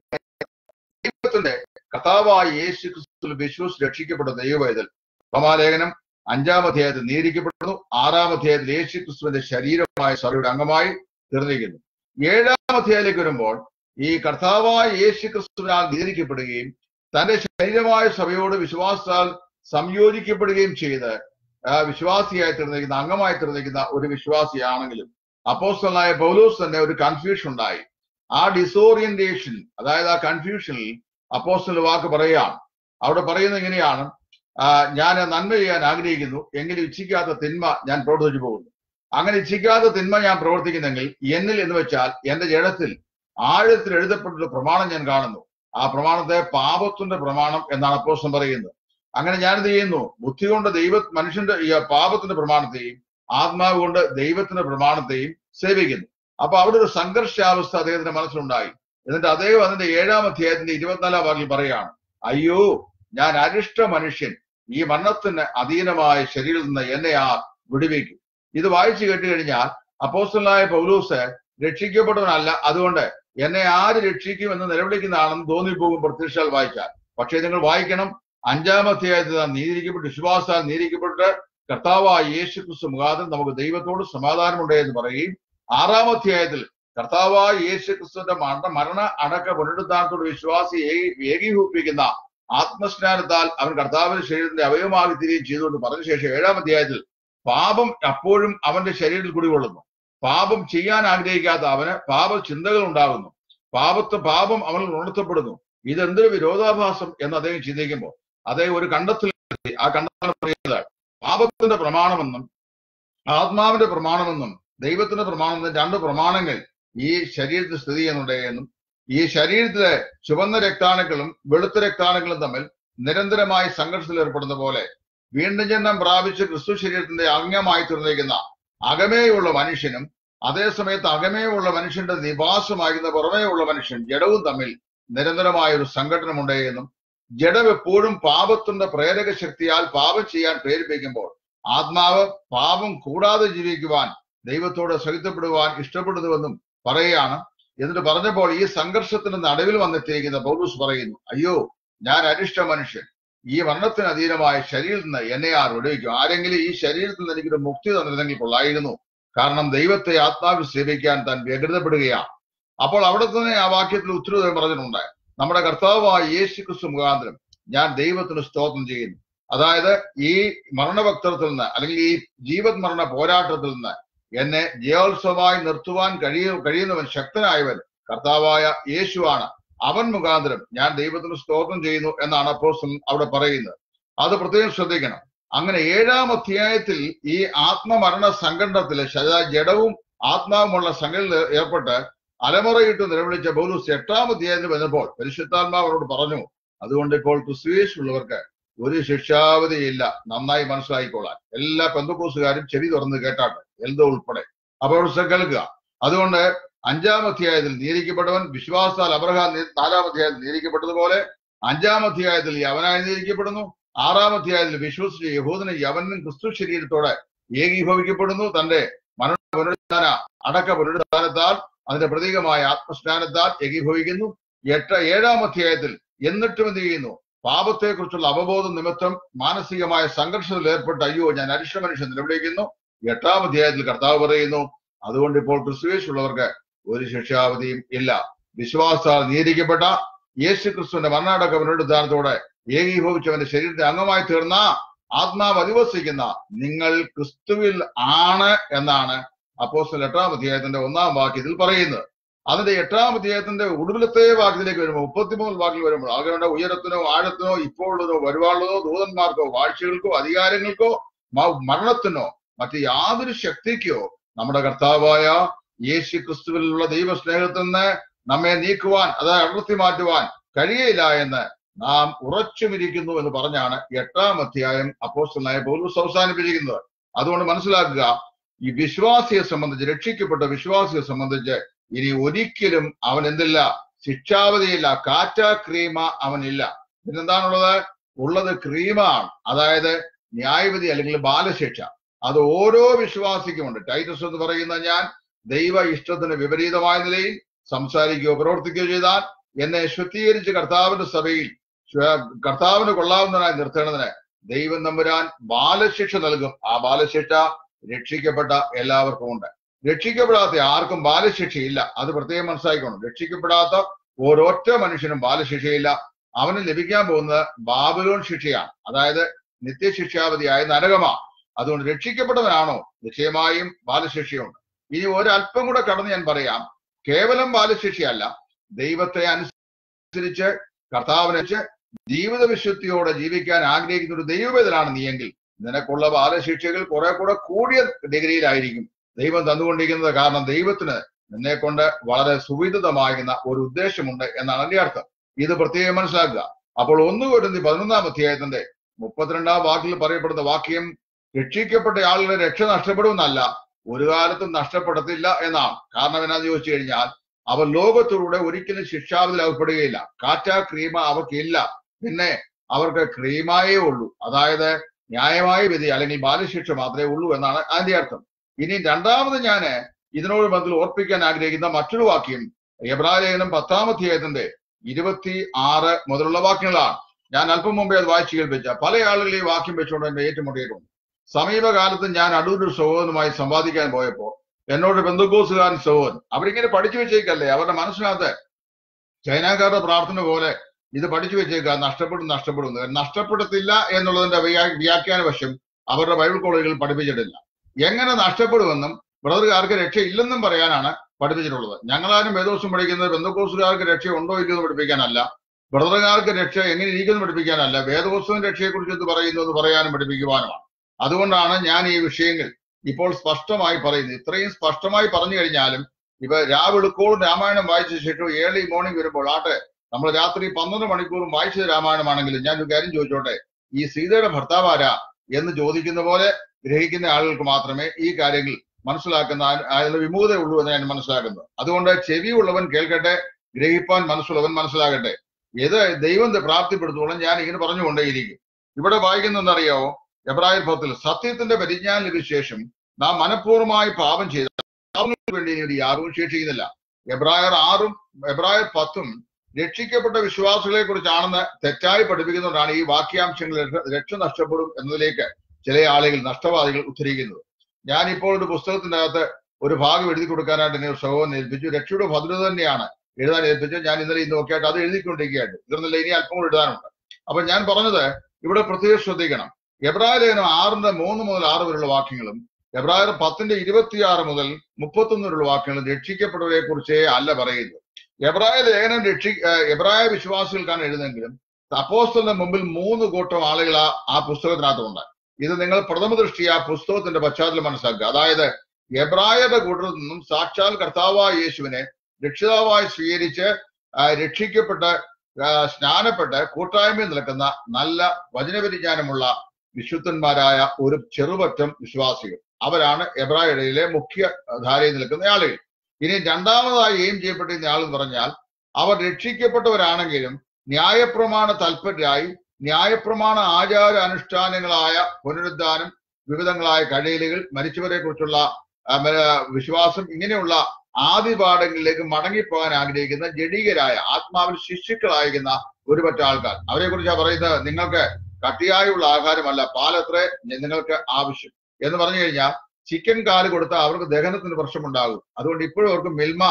ദൈവത്തിന്റെ കഥാവായ യേശു ക്രിസ്തു വിശ്വസ് രക്ഷിക്കപ്പെടുന്ന ദൈവവേദൽ റമാലേഖനം അഞ്ചാം അധ്യായത്തിൽ നീതിക്കപ്പെടുന്നു ആറാം അധ്യായത്തിൽ യേശു ക്രിസ്തുവിന്റെ ശരീരമായ സഭയുടെ അംഗമായി തീർന്നിരിക്കുന്നു ഏഴാം അധ്യായത്തിലേക്ക് വരുമ്പോൾ ഈ കർത്താവായ യേശു ക്രിസ്തുവിനാൽ നീതിക്കപ്പെടുകയും തന്റെ ശരീരമായ സഭയോട് വിശ്വാസത്താൽ സംയോജിക്കപ്പെടുകയും ചെയ്ത് ആ വിശ്വാസിയായി തീർന്നിരിക്കുന്ന അംഗമായി തീർന്നിരിക്കുന്ന ഒരു വിശ്വാസിയാണെങ്കിലും അപ്പോസ്റ്റലായ പൗലോസ് തന്നെ ഒരു കൺഫ്യൂഷൻ ഉണ്ടായി ആ ഡിസോറിയന്റേഷൻ അതായത് ആ കൺഫ്യൂഷനിൽ അപ്പോസ്റ്റൽ വാക്ക് പറയുകയാണ് അവിടെ പറയുന്നത് ഇങ്ങനെയാണ് ആ, ഞാൻ നന്മ ചെയ്യാൻ ആഗ്രഹിക്കുന്നു എങ്കിലും ഇച്ഛിക്കാത്ത തിന്മ ഞാൻ പ്രവർത്തിച്ചു പോകുന്നു അങ്ങനെ ഇച്ഛിക്കാത്ത തിന്മ ഞാൻ പ്രവർത്തിക്കുന്നെങ്കിൽ എന്നിൽ എന്ന് വെച്ചാൽ എന്റെ ജഡത്തിൽ ആഴത്തിൽ എഴുതപ്പെട്ടൊരു പ്രമാണം ഞാൻ കാണുന്നു ആ പ്രമാണത്തെ പാപത്തിന്റെ പ്രമാണം എന്നാണ് അപ്പോസ്റ്റൻ പറയുന്നത് അങ്ങനെ ഞാൻ എന്ത് ചെയ്യുന്നു ബുദ്ധി കൊണ്ട് ദൈവ മനുഷ്യന്റെ ഈ പാപത്തിന്റെ പ്രമാണത്തെയും ആത്മാവ് കൊണ്ട് ദൈവത്തിന്റെ പ്രമാണത്തെയും സേവിക്കുന്നു അപ്പൊ അവിടെ ഒരു സംഘർഷാവസ്ഥ അദ്ദേഹത്തിന്റെ മനസ്സിലുണ്ടായി എന്നിട്ട് അദ്ദേഹം അതിന്റെ ഏഴാം അധ്യായത്തിന്റെ ഇരുപത്തിനാലാം വാക്കിൽ പറയാണ് അയ്യോ ഞാൻ അരിഷ്ട മനുഷ്യൻ ഈ മരണത്തിന് അധീനമായ ശരീരത്തിൽ നിന്ന് എന്നെ ആ വിടുവിക്കും ഇത് വായിച്ചു കേട്ട് കഴിഞ്ഞാൽ അപ്പോസ്റ്റലായ പൗലൂസ് രക്ഷിക്കപ്പെട്ടവനല്ല അതുകൊണ്ട് എന്നെ ആര് രക്ഷിക്കും എന്ന് നിലവിളിക്കുന്നതാണെന്ന് തോന്നിപ്പോകും പ്രത്യക്ഷാൽ വായിച്ചാൽ പക്ഷേ നിങ്ങൾ വായിക്കണം അഞ്ചാം അധ്യായത്തിൽ നാം നീതിരിക്കപ്പെട്ട് വിശ്വാസാൽ നീതിരിക്കപ്പെട്ട് കർത്താവായ യേശു ക്രിസ്തു മുഖാന്തരം നമുക്ക് ദൈവത്തോട് സമാധാനമുണ്ട് എന്ന് പറയുകയും ആറാം അധ്യായത്തിൽ കർത്താവായ യേശു ക്രിസ്തുവിന്റെ മരണ മരണ അടക്ക പുനരുദ്ധാനത്തോട് വിശ്വാസി ഏകീ- ഏകീഭവിപ്പിക്കുന്ന ആത്മസ്നാനത്താൽ അവൻ കർത്താവിന്റെ ശരീരത്തിന്റെ അവയവമാക്കി തിരികെ ചെയ്തുകൊണ്ട് പറഞ്ഞ ശേഷം ഏഴാം അധ്യായത്തിൽ പാപം അപ്പോഴും അവന്റെ ശരീരത്തിൽ കുടികൊള്ളുന്നു പാപം ചെയ്യാൻ ആഗ്രഹിക്കാത്ത അവന് പാപ ചിന്തകൾ ഉണ്ടാകുന്നു പാപത്ത് പാപം അവനിൽ ഉണർത്തപ്പെടുന്നു ഇതെന്തൊരു വിരോധാഭാസം എന്ന് അദ്ദേഹം ചിന്തിക്കുമ്പോൾ അദ്ദേഹം ഒരു കണ്ടെത്തൽ ആ കണ്ടെത്തൽ പറയുന്നത് പാപത്തിന്റെ പ്രമാണമെന്നും ആത്മാവിന്റെ പ്രമാണമെന്നും ദൈവത്തിന്റെ പ്രമാണമെന്നും രണ്ട് പ്രമാണങ്ങൾ ഈ ശരീരത്തിൽ സ്ഥിതി ചെയ്യുന്നുണ്ട് എന്നും ഈ ശരീരത്തിലെ ചുവന്ന രക്താണുക്കളും വെളുത്ത രക്താണുക്കളും തമ്മിൽ നിരന്തരമായി സംഘർഷത്തിൽ ഏർപ്പെടുന്ന പോലെ വീണ്ടും ജന്മം പ്രാപിച്ച് ക്രിസ്തു ശരീരത്തിന്റെ അംഗമായി തീർന്നിരിക്കുന്ന അകമേയുള്ള മനുഷ്യനും അതേസമയത്ത് അകമേയുള്ള മനുഷ്യന്റെ നിവാസമാകുന്ന പുറമേയുള്ള മനുഷ്യൻ ജഡവും തമ്മിൽ നിരന്തരമായ ഒരു സംഘടനമുണ്ട് എന്നും ജഡം എപ്പോഴും പാപത്തിന്റെ പ്രേരക ശക്തിയാൽ പാപം ചെയ്യാൻ പ്രേരിപ്പിക്കുമ്പോൾ ആത്മാവ് പാപം കൂടാതെ ജീവിക്കുവാൻ ദൈവത്തോട് സഹിതപ്പെടുവാൻ ഇഷ്ടപ്പെടുന്നുവെന്നും പറയുകയാണ് എന്നിട്ട് പറഞ്ഞപ്പോൾ ഈ സംഘർഷത്തിന് നടുവിൽ വന്നെത്തിയിരിക്കുന്ന പൗലൂസ് പറയുന്നു അയ്യോ ഞാൻ അരിഷ്ട മനുഷ്യൻ ഈ വർണ്ണത്തിന് അധീനമായ ശരീരത്തിൽ നിന്ന് എന്നെ ആർ വിടുവിക്കും ആരെങ്കിലും ഈ ശരീരത്തിൽ നിന്ന് എനിക്കൊരു മുക്തി തന്നിരുന്നെങ്കിൽ കൊള്ളായിരുന്നു കാരണം ദൈവത്തെ ആത്മാവിൽ സേവിക്കാൻ താൻ വ്യഗ്രതപ്പെടുകയാണ് അപ്പോൾ അവിടെ തന്നെ ആ വാക്യത്തിൽ ഉത്തരവ് പറഞ്ഞിട്ടുണ്ട് നമ്മുടെ കർത്താവായ യേശു ക്രിസ്തു മുഖാന്തരം ഞാൻ ദൈവത്തിന് സ്തോത്രം ചെയ്യുന്നു അതായത് ഈ മരണഭക്തത്തിൽ നിന്ന് അല്ലെങ്കിൽ ഈ ജീവത് മരണ പോരാട്ടത്തിൽ നിന്ന് എന്നെ ജയോത്സവമായി നിർത്തുവാൻ കഴിയ കഴിയുന്നവൻ ശക്തനായവൻ കർത്താവായ യേശുവാണ് അവൻ മുഖാന്തരം ഞാൻ ദൈവത്തിന് സ്തോത്രം ചെയ്യുന്നു എന്നാണ് അപ്പോസ്റ്റലൻ അവിടെ പറയുന്നത് അത് പ്രത്യേകം ശ്രദ്ധിക്കണം അങ്ങനെ ഏഴാം അധ്യായത്തിൽ ഈ ആത്മമരണ സംഘടനത്തില് ശരീര ജഡവും ആത്മാവുമുള്ള സംഘടനയിൽ ഏർപ്പെട്ട് അലമുറയിട്ട് നിലവിളിച്ച പൗലൂസ് എട്ടാം അധ്യായത്തിൽ വന്നപ്പോൾ പരിശുദ്ധാത്മാവ് അവരോട് പറഞ്ഞു അതുകൊണ്ട് ഇപ്പോൾ ക്രിസ്തുവേശുള്ളവർക്ക് ഒരു ശിക്ഷാവധിയില്ല നന്നായി മനസ്സിലാക്കിക്കൊള്ളാൻ എല്ലാ പെന്തക്കോസുകാരും ചെവി തുറന്ന് കേട്ടാട്ടെ എൽദോ ഉൾപ്പെടെ അപ്പോൾ അവർ കേൾക്കുക അതുകൊണ്ട് അഞ്ചാം അധ്യായത്തിൽ നീരിക്കപ്പെട്ടവൻ വിശ്വാസാൽ അബ്രഹാം നീ- നാലാം അധ്യായത്തിൽ നീരിക്കപ്പെട്ടതുപോലെ അഞ്ചാം അധ്യായത്തിൽ യവനായി നീരിക്കപ്പെടുന്നു ആറാം അധ്യായത്തിൽ വിശ്വസിച്ച യഹൂദന് യവനും ക്രിസ്തു ശരീരത്തോടെ ഏകീഭവിക്കപ്പെടുന്നു തന്റെ മരണ പുനരുദ്ധാന അടക്ക പുനരുദ്ധാനത്താൽ അതിന്റെ പ്രതീകമായ ആത്മസ്നാനത്താൽ ഏകീഭവിക്കുന്നു എട്ട് ഏഴാം അധ്യായത്തിൽ എന്നിട്ടും എന്ത് ചെയ്യുന്നു പാപത്തെക്കുറിച്ചുള്ള അവബോധം നിമിത്തം മാനസികമായ സംഘർഷത്തിൽ ഏർപ്പെട്ട് അയ്യോ ഞാൻ അരിഷ്ട മനുഷ്യൻ നിലവിളിക്കുന്നു എട്ടാം അധ്യായത്തിൽ കർത്താവ് പറയുന്നു അതുകൊണ്ട് ഇപ്പോൾ ക്രിസ്തുവേശുള്ളവർക്ക് ഒരു ശിക്ഷാവധിയും ഇല്ല വിശ്വാസാൽ നീതിക്കപ്പെട്ട യേശു ക്രിസ്തുവിന്റെ മരണാടക പുനരുദ്ധാനത്തോടെ ഏകീഭവിച്ചവന്റെ ശരീരത്തെ അംഗമായി തീർന്ന ആത്മാവ് അധിവസിക്കുന്ന നിങ്ങൾ ക്രിസ്തുവിൽ ആണ് എന്നാണ് അപ്പോസ്റ്റൽ എട്ടാം അധ്യായത്തിന്റെ ഒന്നാം വാക്യത്തിൽ പറയുന്നത് അതിന്റെ എട്ടാം അധ്യായത്തിന്റെ ഒടുവിലത്തെ വാക്യത്തിലേക്ക് വരുമ്പോൾ മുപ്പത്തിമൂന്ന് വാക്കിൽ വരുമ്പോൾ അവരുടെ ഉയരത്തിനോ ആഴത്തിനോ ഇപ്പോഴുള്ളതോ വരുവാനുള്ളതോ ദൂതന്മാർക്കോ വാഴ്ചകൾക്കോ അധികാരങ്ങൾക്കോ മ- മരണത്തിനോ മറ്റ് യാതൊരു ശക്തിക്കോ നമ്മുടെ കർത്താവായ യേശു ക്രിസ്തുവിലുള്ള ദൈവസ്നേഹത്തിൽ നിന്ന് നമ്മെ നീക്കുവാൻ അതായത് അടർത്തി മാറ്റുവാൻ കഴിയയില്ല എന്ന് നാം ഉറച്ചുമിരിക്കുന്നു എന്ന് പറഞ്ഞാണ് എട്ടാം അധ്യായം അപ്പോസ്റ്റലായ പൗലൂസ് അവസാനിപ്പിച്ചിരിക്കുന്നത് അതുകൊണ്ട് മനസ്സിലാക്കുക ഈ വിശ്വാസിയെ സംബന്ധിച്ച് രക്ഷിക്കപ്പെട്ട വിശ്വാസിയെ സംബന്ധിച്ച് ഇനി ഒരിക്കലും അവൻ എന്തില്ല ശിക്ഷാവധിയില്ല കാറ്റ ക്രീമ അവനില്ല പിന്നെന്താണുള്ളത് ഉള്ളത് ക്രീമാണ് അതായത് ന്യായവിധി അല്ലെങ്കിൽ ബാലശിക്ഷ അത് ഓരോ വിശ്വാസിക്കുമുണ്ട് ടൈറ്റസ് എന്ന് പറയുന്ന ഞാൻ ദൈവ ഇഷ്ടത്തിന് വിപരീതമായ നിലയിൽ സംസാരിക്കുകയോ പ്രവർത്തിക്കുകയോ ചെയ്താൽ എന്നെ ശുദ്ധീകരിച്ച് കർത്താവിന്റെ സഭയിൽ ശ്വ- കർത്താവിന് കൊള്ളാവുന്നതിനായി നിർത്തേണ്ടതിന് ദൈവം നമ്പുരാൻ ബാലശിക്ഷ നൽകും ആ ബാലശിക്ഷ രക്ഷിക്കപ്പെട്ട എല്ലാവർക്കും ഉണ്ട് രക്ഷിക്കപ്പെടാത്ത ആർക്കും ബാലശിക്ഷയില്ല അത് പ്രത്യേകം മനസ്സിലാക്കണം രക്ഷിക്കപ്പെടാത്ത ഓരൊറ്റ മനുഷ്യനും ബാലശിക്ഷയില്ല അവന് ലഭിക്കാൻ പോകുന്നത് ബാബുലോൺ ശിക്ഷയാണ് അതായത് നിത്യശിക്ഷാവധിയായ നരകമാണ് അതുകൊണ്ട് രക്ഷിക്കപ്പെട്ടവനാണോ നിശ്ചയമായും ബാലശിക്ഷയുണ്ട് ഇനി ഒരല്പം കൂടെ കടന്ന് ഞാൻ പറയാം കേവലം ബാലശിക്ഷയല്ല ദൈവത്തെ അനുസരിച്ച് കർത്താവിനെ വെച്ച് ജീവിത വിശുദ്ധിയോടെ ജീവിക്കാൻ ആഗ്രഹിക്കുന്ന ഒരു ദൈവവേദനാണ് നീയെങ്കിൽ നിനക്കുള്ള ബാലശിക്ഷകൾ കുറെ കൂടെ കൂടിയ ഡിഗ്രിയിലായിരിക്കും ദൈവം തന്നുകൊണ്ടിരിക്കുന്നത് കാരണം ദൈവത്തിന് നിന്നെ കൊണ്ട് വളരെ സുവിദിതമാകുന്ന ഒരു ഉദ്ദേശമുണ്ട് എന്നാണ് എന്റെ അർത്ഥം ഇത് പ്രത്യേകം മനസ്സിലാക്കുക അപ്പോൾ ഒന്ന് കൊരുന്നി പതിനൊന്നാം അധ്യായത്തിന്റെ മുപ്പത്തിരണ്ടാം വാക്കിൽ പറയപ്പെടുന്ന വാക്യം രക്ഷിക്കപ്പെട്ട ആളുകളുടെ രക്ഷ നഷ്ടപ്പെടുമെന്നല്ല ഒരു കാലത്തും നഷ്ടപ്പെടത്തില്ല എന്നാണ് കാരണം എന്നാന്ന് ചോദിച്ചു കഴിഞ്ഞാൽ അവർ ലോകത്തിലൂടെ ഒരിക്കലും ശിക്ഷാവിധിൽ അകപ്പെടുകയില്ല കാറ്റ ക്രീമ അവർക്കില്ല പിന്നെ അവർക്ക് ക്രീമായേ ഉള്ളൂ അതായത് ന്യായമായ വിധി അല്ലെങ്കിൽ ബാലശിക്ഷ മാത്രമേ ഉള്ളൂ എന്നാണ് അതിന്റെ അർത്ഥം ഇനി രണ്ടാമത് ഞാൻ ഇതിനോട് ബന്ധത്തിൽ ഓർപ്പിക്കാൻ ആഗ്രഹിക്കുന്ന മറ്റൊരു വാക്യം എബ്രാലേഖനം പത്താം അധ്യായത്തിന്റെ ഇരുപത്തി ആറ് മുതലുള്ള വാക്യങ്ങളാണ് ഞാൻ അല്പം മുമ്പേ അത് വായിച്ചു കേൾപ്പിച്ച പല ആളുകൾ ഈ വാക്യം വെച്ചുകൊണ്ട് എന്നെ ഏറ്റുമുട്ടിയിട്ടുണ്ട് സമീപകാലത്ത് ഞാൻ അടൂർ സഹോദരനുമായി സംവാദിക്കാൻ പോയപ്പോ എന്നോട് ബന്ധുക്കോസുകാരൻ സഹോദരൻ അവരിങ്ങനെ പഠിച്ചു വെച്ചേക്കല്ലേ അവരുടെ മനസ്സിനകത്ത് ചൈനക്കാരുടെ പ്രാർത്ഥന പോലെ ഇത് പഠിച്ചു വെച്ചേക്കുക നഷ്ടപ്പെടും നഷ്ടപ്പെടും എന്ന്. നഷ്ടപ്പെടത്തില്ല എന്നുള്ളതിന്റെ വ്യാ- വ്യാഖ്യാന വശം അവരുടെ ബൈബിൾ കോളേജുകൾ പഠിപ്പിച്ചിട്ടില്ല എങ്ങനെ നഷ്ടപ്പെടുമെന്നും ബ്രദറുകാർക്ക് രക്ഷയില്ലെന്നും പറയാനാണ് പഠിപ്പിച്ചിട്ടുള്ളത് ഞങ്ങളാരും വേദോസം പഠിക്കുന്നത് ബന്ധുക്കോസുകാർക്ക് രക്ഷ ഉണ്ടോ ഇല്ലയോ എന്ന് പഠിപ്പിക്കാനല്ല ബ്രദറുകാർക്ക് രക്ഷ എങ്ങനെ ഇരിക്കുന്നു പഠിപ്പിക്കാനല്ല വേദോത്സവം രക്ഷയെക്കുറിച്ച് എന്ത് പറയുന്നു എന്ന് പറയാനും പഠിപ്പിക്കുവാനുമാണ് അതുകൊണ്ടാണ് ഞാൻ ഈ വിഷയങ്ങൾ ഇപ്പോൾ സ്പഷ്ടമായി പറയുന്നത് ഇത്രയും സ്പഷ്ടമായി പറഞ്ഞു കഴിഞ്ഞാലും ഇപ്പൊ രാവിളുക്കോളും രാമായണം വായിച്ച ശേഷം ഏർലി മോർണിംഗ് വരുമ്പോൾ ആട്ടെ നമ്മൾ രാത്രി പന്ത്രണ്ട് മണിക്കൂറും വായിച്ചത് രാമായണമാണെങ്കിലും ഞാൻ ഒരു കാര്യം ചോദിച്ചോട്ടെ ഈ സീതയുടെ ഭർത്താവ് ആരാ എന്ന് ചോദിക്കുന്ന പോലെ ഗ്രഹിക്കുന്ന ആളുകൾക്ക് മാത്രമേ ഈ കാര്യങ്ങൾ മനസ്സിലാക്കുന്ന ആ- അതിന് വിമുഖത ഉള്ളൂ എന്ന് ഞാൻ മനസ്സിലാക്കുന്നത് അതുകൊണ്ട് ചെവിയുള്ളവൻ കേൾക്കട്ടെ ഗ്രഹിപ്പാൻ മനസ്സുള്ളവൻ മനസ്സിലാകട്ടെ ഇത് ദൈവം പ്രാപ്തിപ്പെടുത്തോളം ഞാൻ ഇങ്ങനെ പറഞ്ഞുകൊണ്ടേയിരിക്കും ഇവിടെ വായിക്കുന്നറിയോ എബ്രായർ പത്തിൽ സത്യത്തിന്റെ പരിജ്ഞാനം ലഭിച്ച ശേഷം നാം മനഃപൂർവ്വമായി പാപം ചെയ്ത പാപങ്ങൾക്ക് വേണ്ടി ഇനി ഒരു യാതൊന്നും ശേഷിക്കുന്നില്ല എബ്രായർ ആറും എബ്രായർ പത്തും രക്ഷിക്കപ്പെട്ട വിശ്വാസികളെ കുറിച്ചാണെന്ന് തെറ്റായി പഠിപ്പിക്കുന്നതുകൊണ്ടാണ് ഈ വാക്യാംശങ്ങൾ രക്ഷ- രക്ഷ നഷ്ടപ്പെടും എന്നതിലേക്ക് ചില ആളുകൾ നഷ്ടവാദികൾ ഉദ്ധരിക്കുന്നത് ഞാൻ ഇപ്പോൾ ഒരു പുസ്തകത്തിന്റെ അകത്ത് ഒരു ഭാഗം എഴുതി കൊടുക്കാനായിട്ട് എന്നെ ഒരു സഹോദരൻ ഏൽപ്പിച്ചു രക്ഷയുടെ ഭദ്രത തന്നെയാണ് എഴുതാൻ ഏൽപ്പിച്ചു ഞാൻ ഇന്നലെ ഇന്നും ഒക്കെ ആയിട്ട് അത് എഴുതിക്കൊണ്ടിരിക്കുകയായിട്ട് ഇതൊന്നുമില്ല ഇനി അല്പം കൂടെ എഴുതാനുണ്ട് അപ്പൊ ഞാൻ പറഞ്ഞത് ഇവിടെ പ്രത്യേകം ശ്രദ്ധിക്കണം എബ്രായ ലേഖനം ആറിന്റെ മൂന്ന് മുതൽ ആറ് വരെയുള്ള വാക്യങ്ങളും എബ്രായർ പത്തിന്റെ ഇരുപത്തിയാറ് മുതൽ മുപ്പത്തൊന്ന് വരെയുള്ള വാക്യങ്ങളും രക്ഷിക്കപ്പെട്ടവരെ കുറിച്ചേ അല്ല പറയുന്നത് എബ്രായ ലേഖനം രക്ഷി ഏഹ് എബ്രായ വിശ്വാസികൾക്കാണ് എഴുതെങ്കിലും അപ്പോസ്തലിന്റെ മുമ്പിൽ മൂന്ന് കൂട്ടം ആളുകൾ ആ ആ പുസ്തകത്തിനകത്തുണ്ട് ഇത് നിങ്ങൾ പ്രഥമ ദൃഷ്ടി ആ പുസ്തകത്തിന്റെ പശ്ചാത്തലം മനസ്സിലാക്കുക അതായത് എബ്രായരുടെ കൂട്ടത്തിൽ നിന്നും സാക്ഷാൽ കർത്താവായ യേശുവിനെ രക്ഷിതാവായി സ്വീകരിച്ച് ആ, രക്ഷിക്കപ്പെട്ട് ആ, സ്നാനപ്പെട്ട് കൂട്ടായ്മയിൽ നിൽക്കുന്ന നല്ല വചനപരിജ്ഞാനമുള്ള വിശുദ്ധന്മാരായ ഒരു ചെറുപറ്റം വിശ്വാസികൾ അവരാണ് എബ്രായയിലെ മുഖ്യ ധാരയിൽ നിൽക്കുന്ന ആളുകൾ ഇനി രണ്ടാമതായി എയിം ചെയ്യപ്പെട്ടിരുന്ന ആൾ എന്ന് പറഞ്ഞാൽ അവർ രക്ഷിക്കപ്പെട്ടവരാണെങ്കിലും ന്യായപ്രമാണ തൽപരരായി ന്യായപ്രമാണ ആചാര അനുഷ്ഠാനങ്ങളായ പുനരുദ്ധാനം വിവിധങ്ങളായ കഴിയലുകൾ മരിച്ചവരെ കുറിച്ചുള്ള വിശ്വാസം ഇങ്ങനെയുള്ള ആദിപാഠങ്ങളിലേക്ക് മടങ്ങിപ്പോകാൻ ആഗ്രഹിക്കുന്ന ജഡികരായ ആത്മാവിൽ ശിശുക്കളായിരിക്കുന്ന ഒരു പറ്റ ആൾക്കാർ അവരെ കുറിച്ചാണ് പറയുന്നത് നിങ്ങൾക്ക് കട്ടിയായുള്ള ആഹാരമല്ല പാലത്രേ നിങ്ങൾക്ക് ആവശ്യം എന്ന് പറഞ്ഞു കഴിഞ്ഞാൽ ചിക്കൻ കാല് കൊടുത്താൽ അവർക്ക് ദഹനത്തിന് പ്രശ്നമുണ്ടാകും അതുകൊണ്ട് ഇപ്പോഴും അവർക്ക് മിൽമ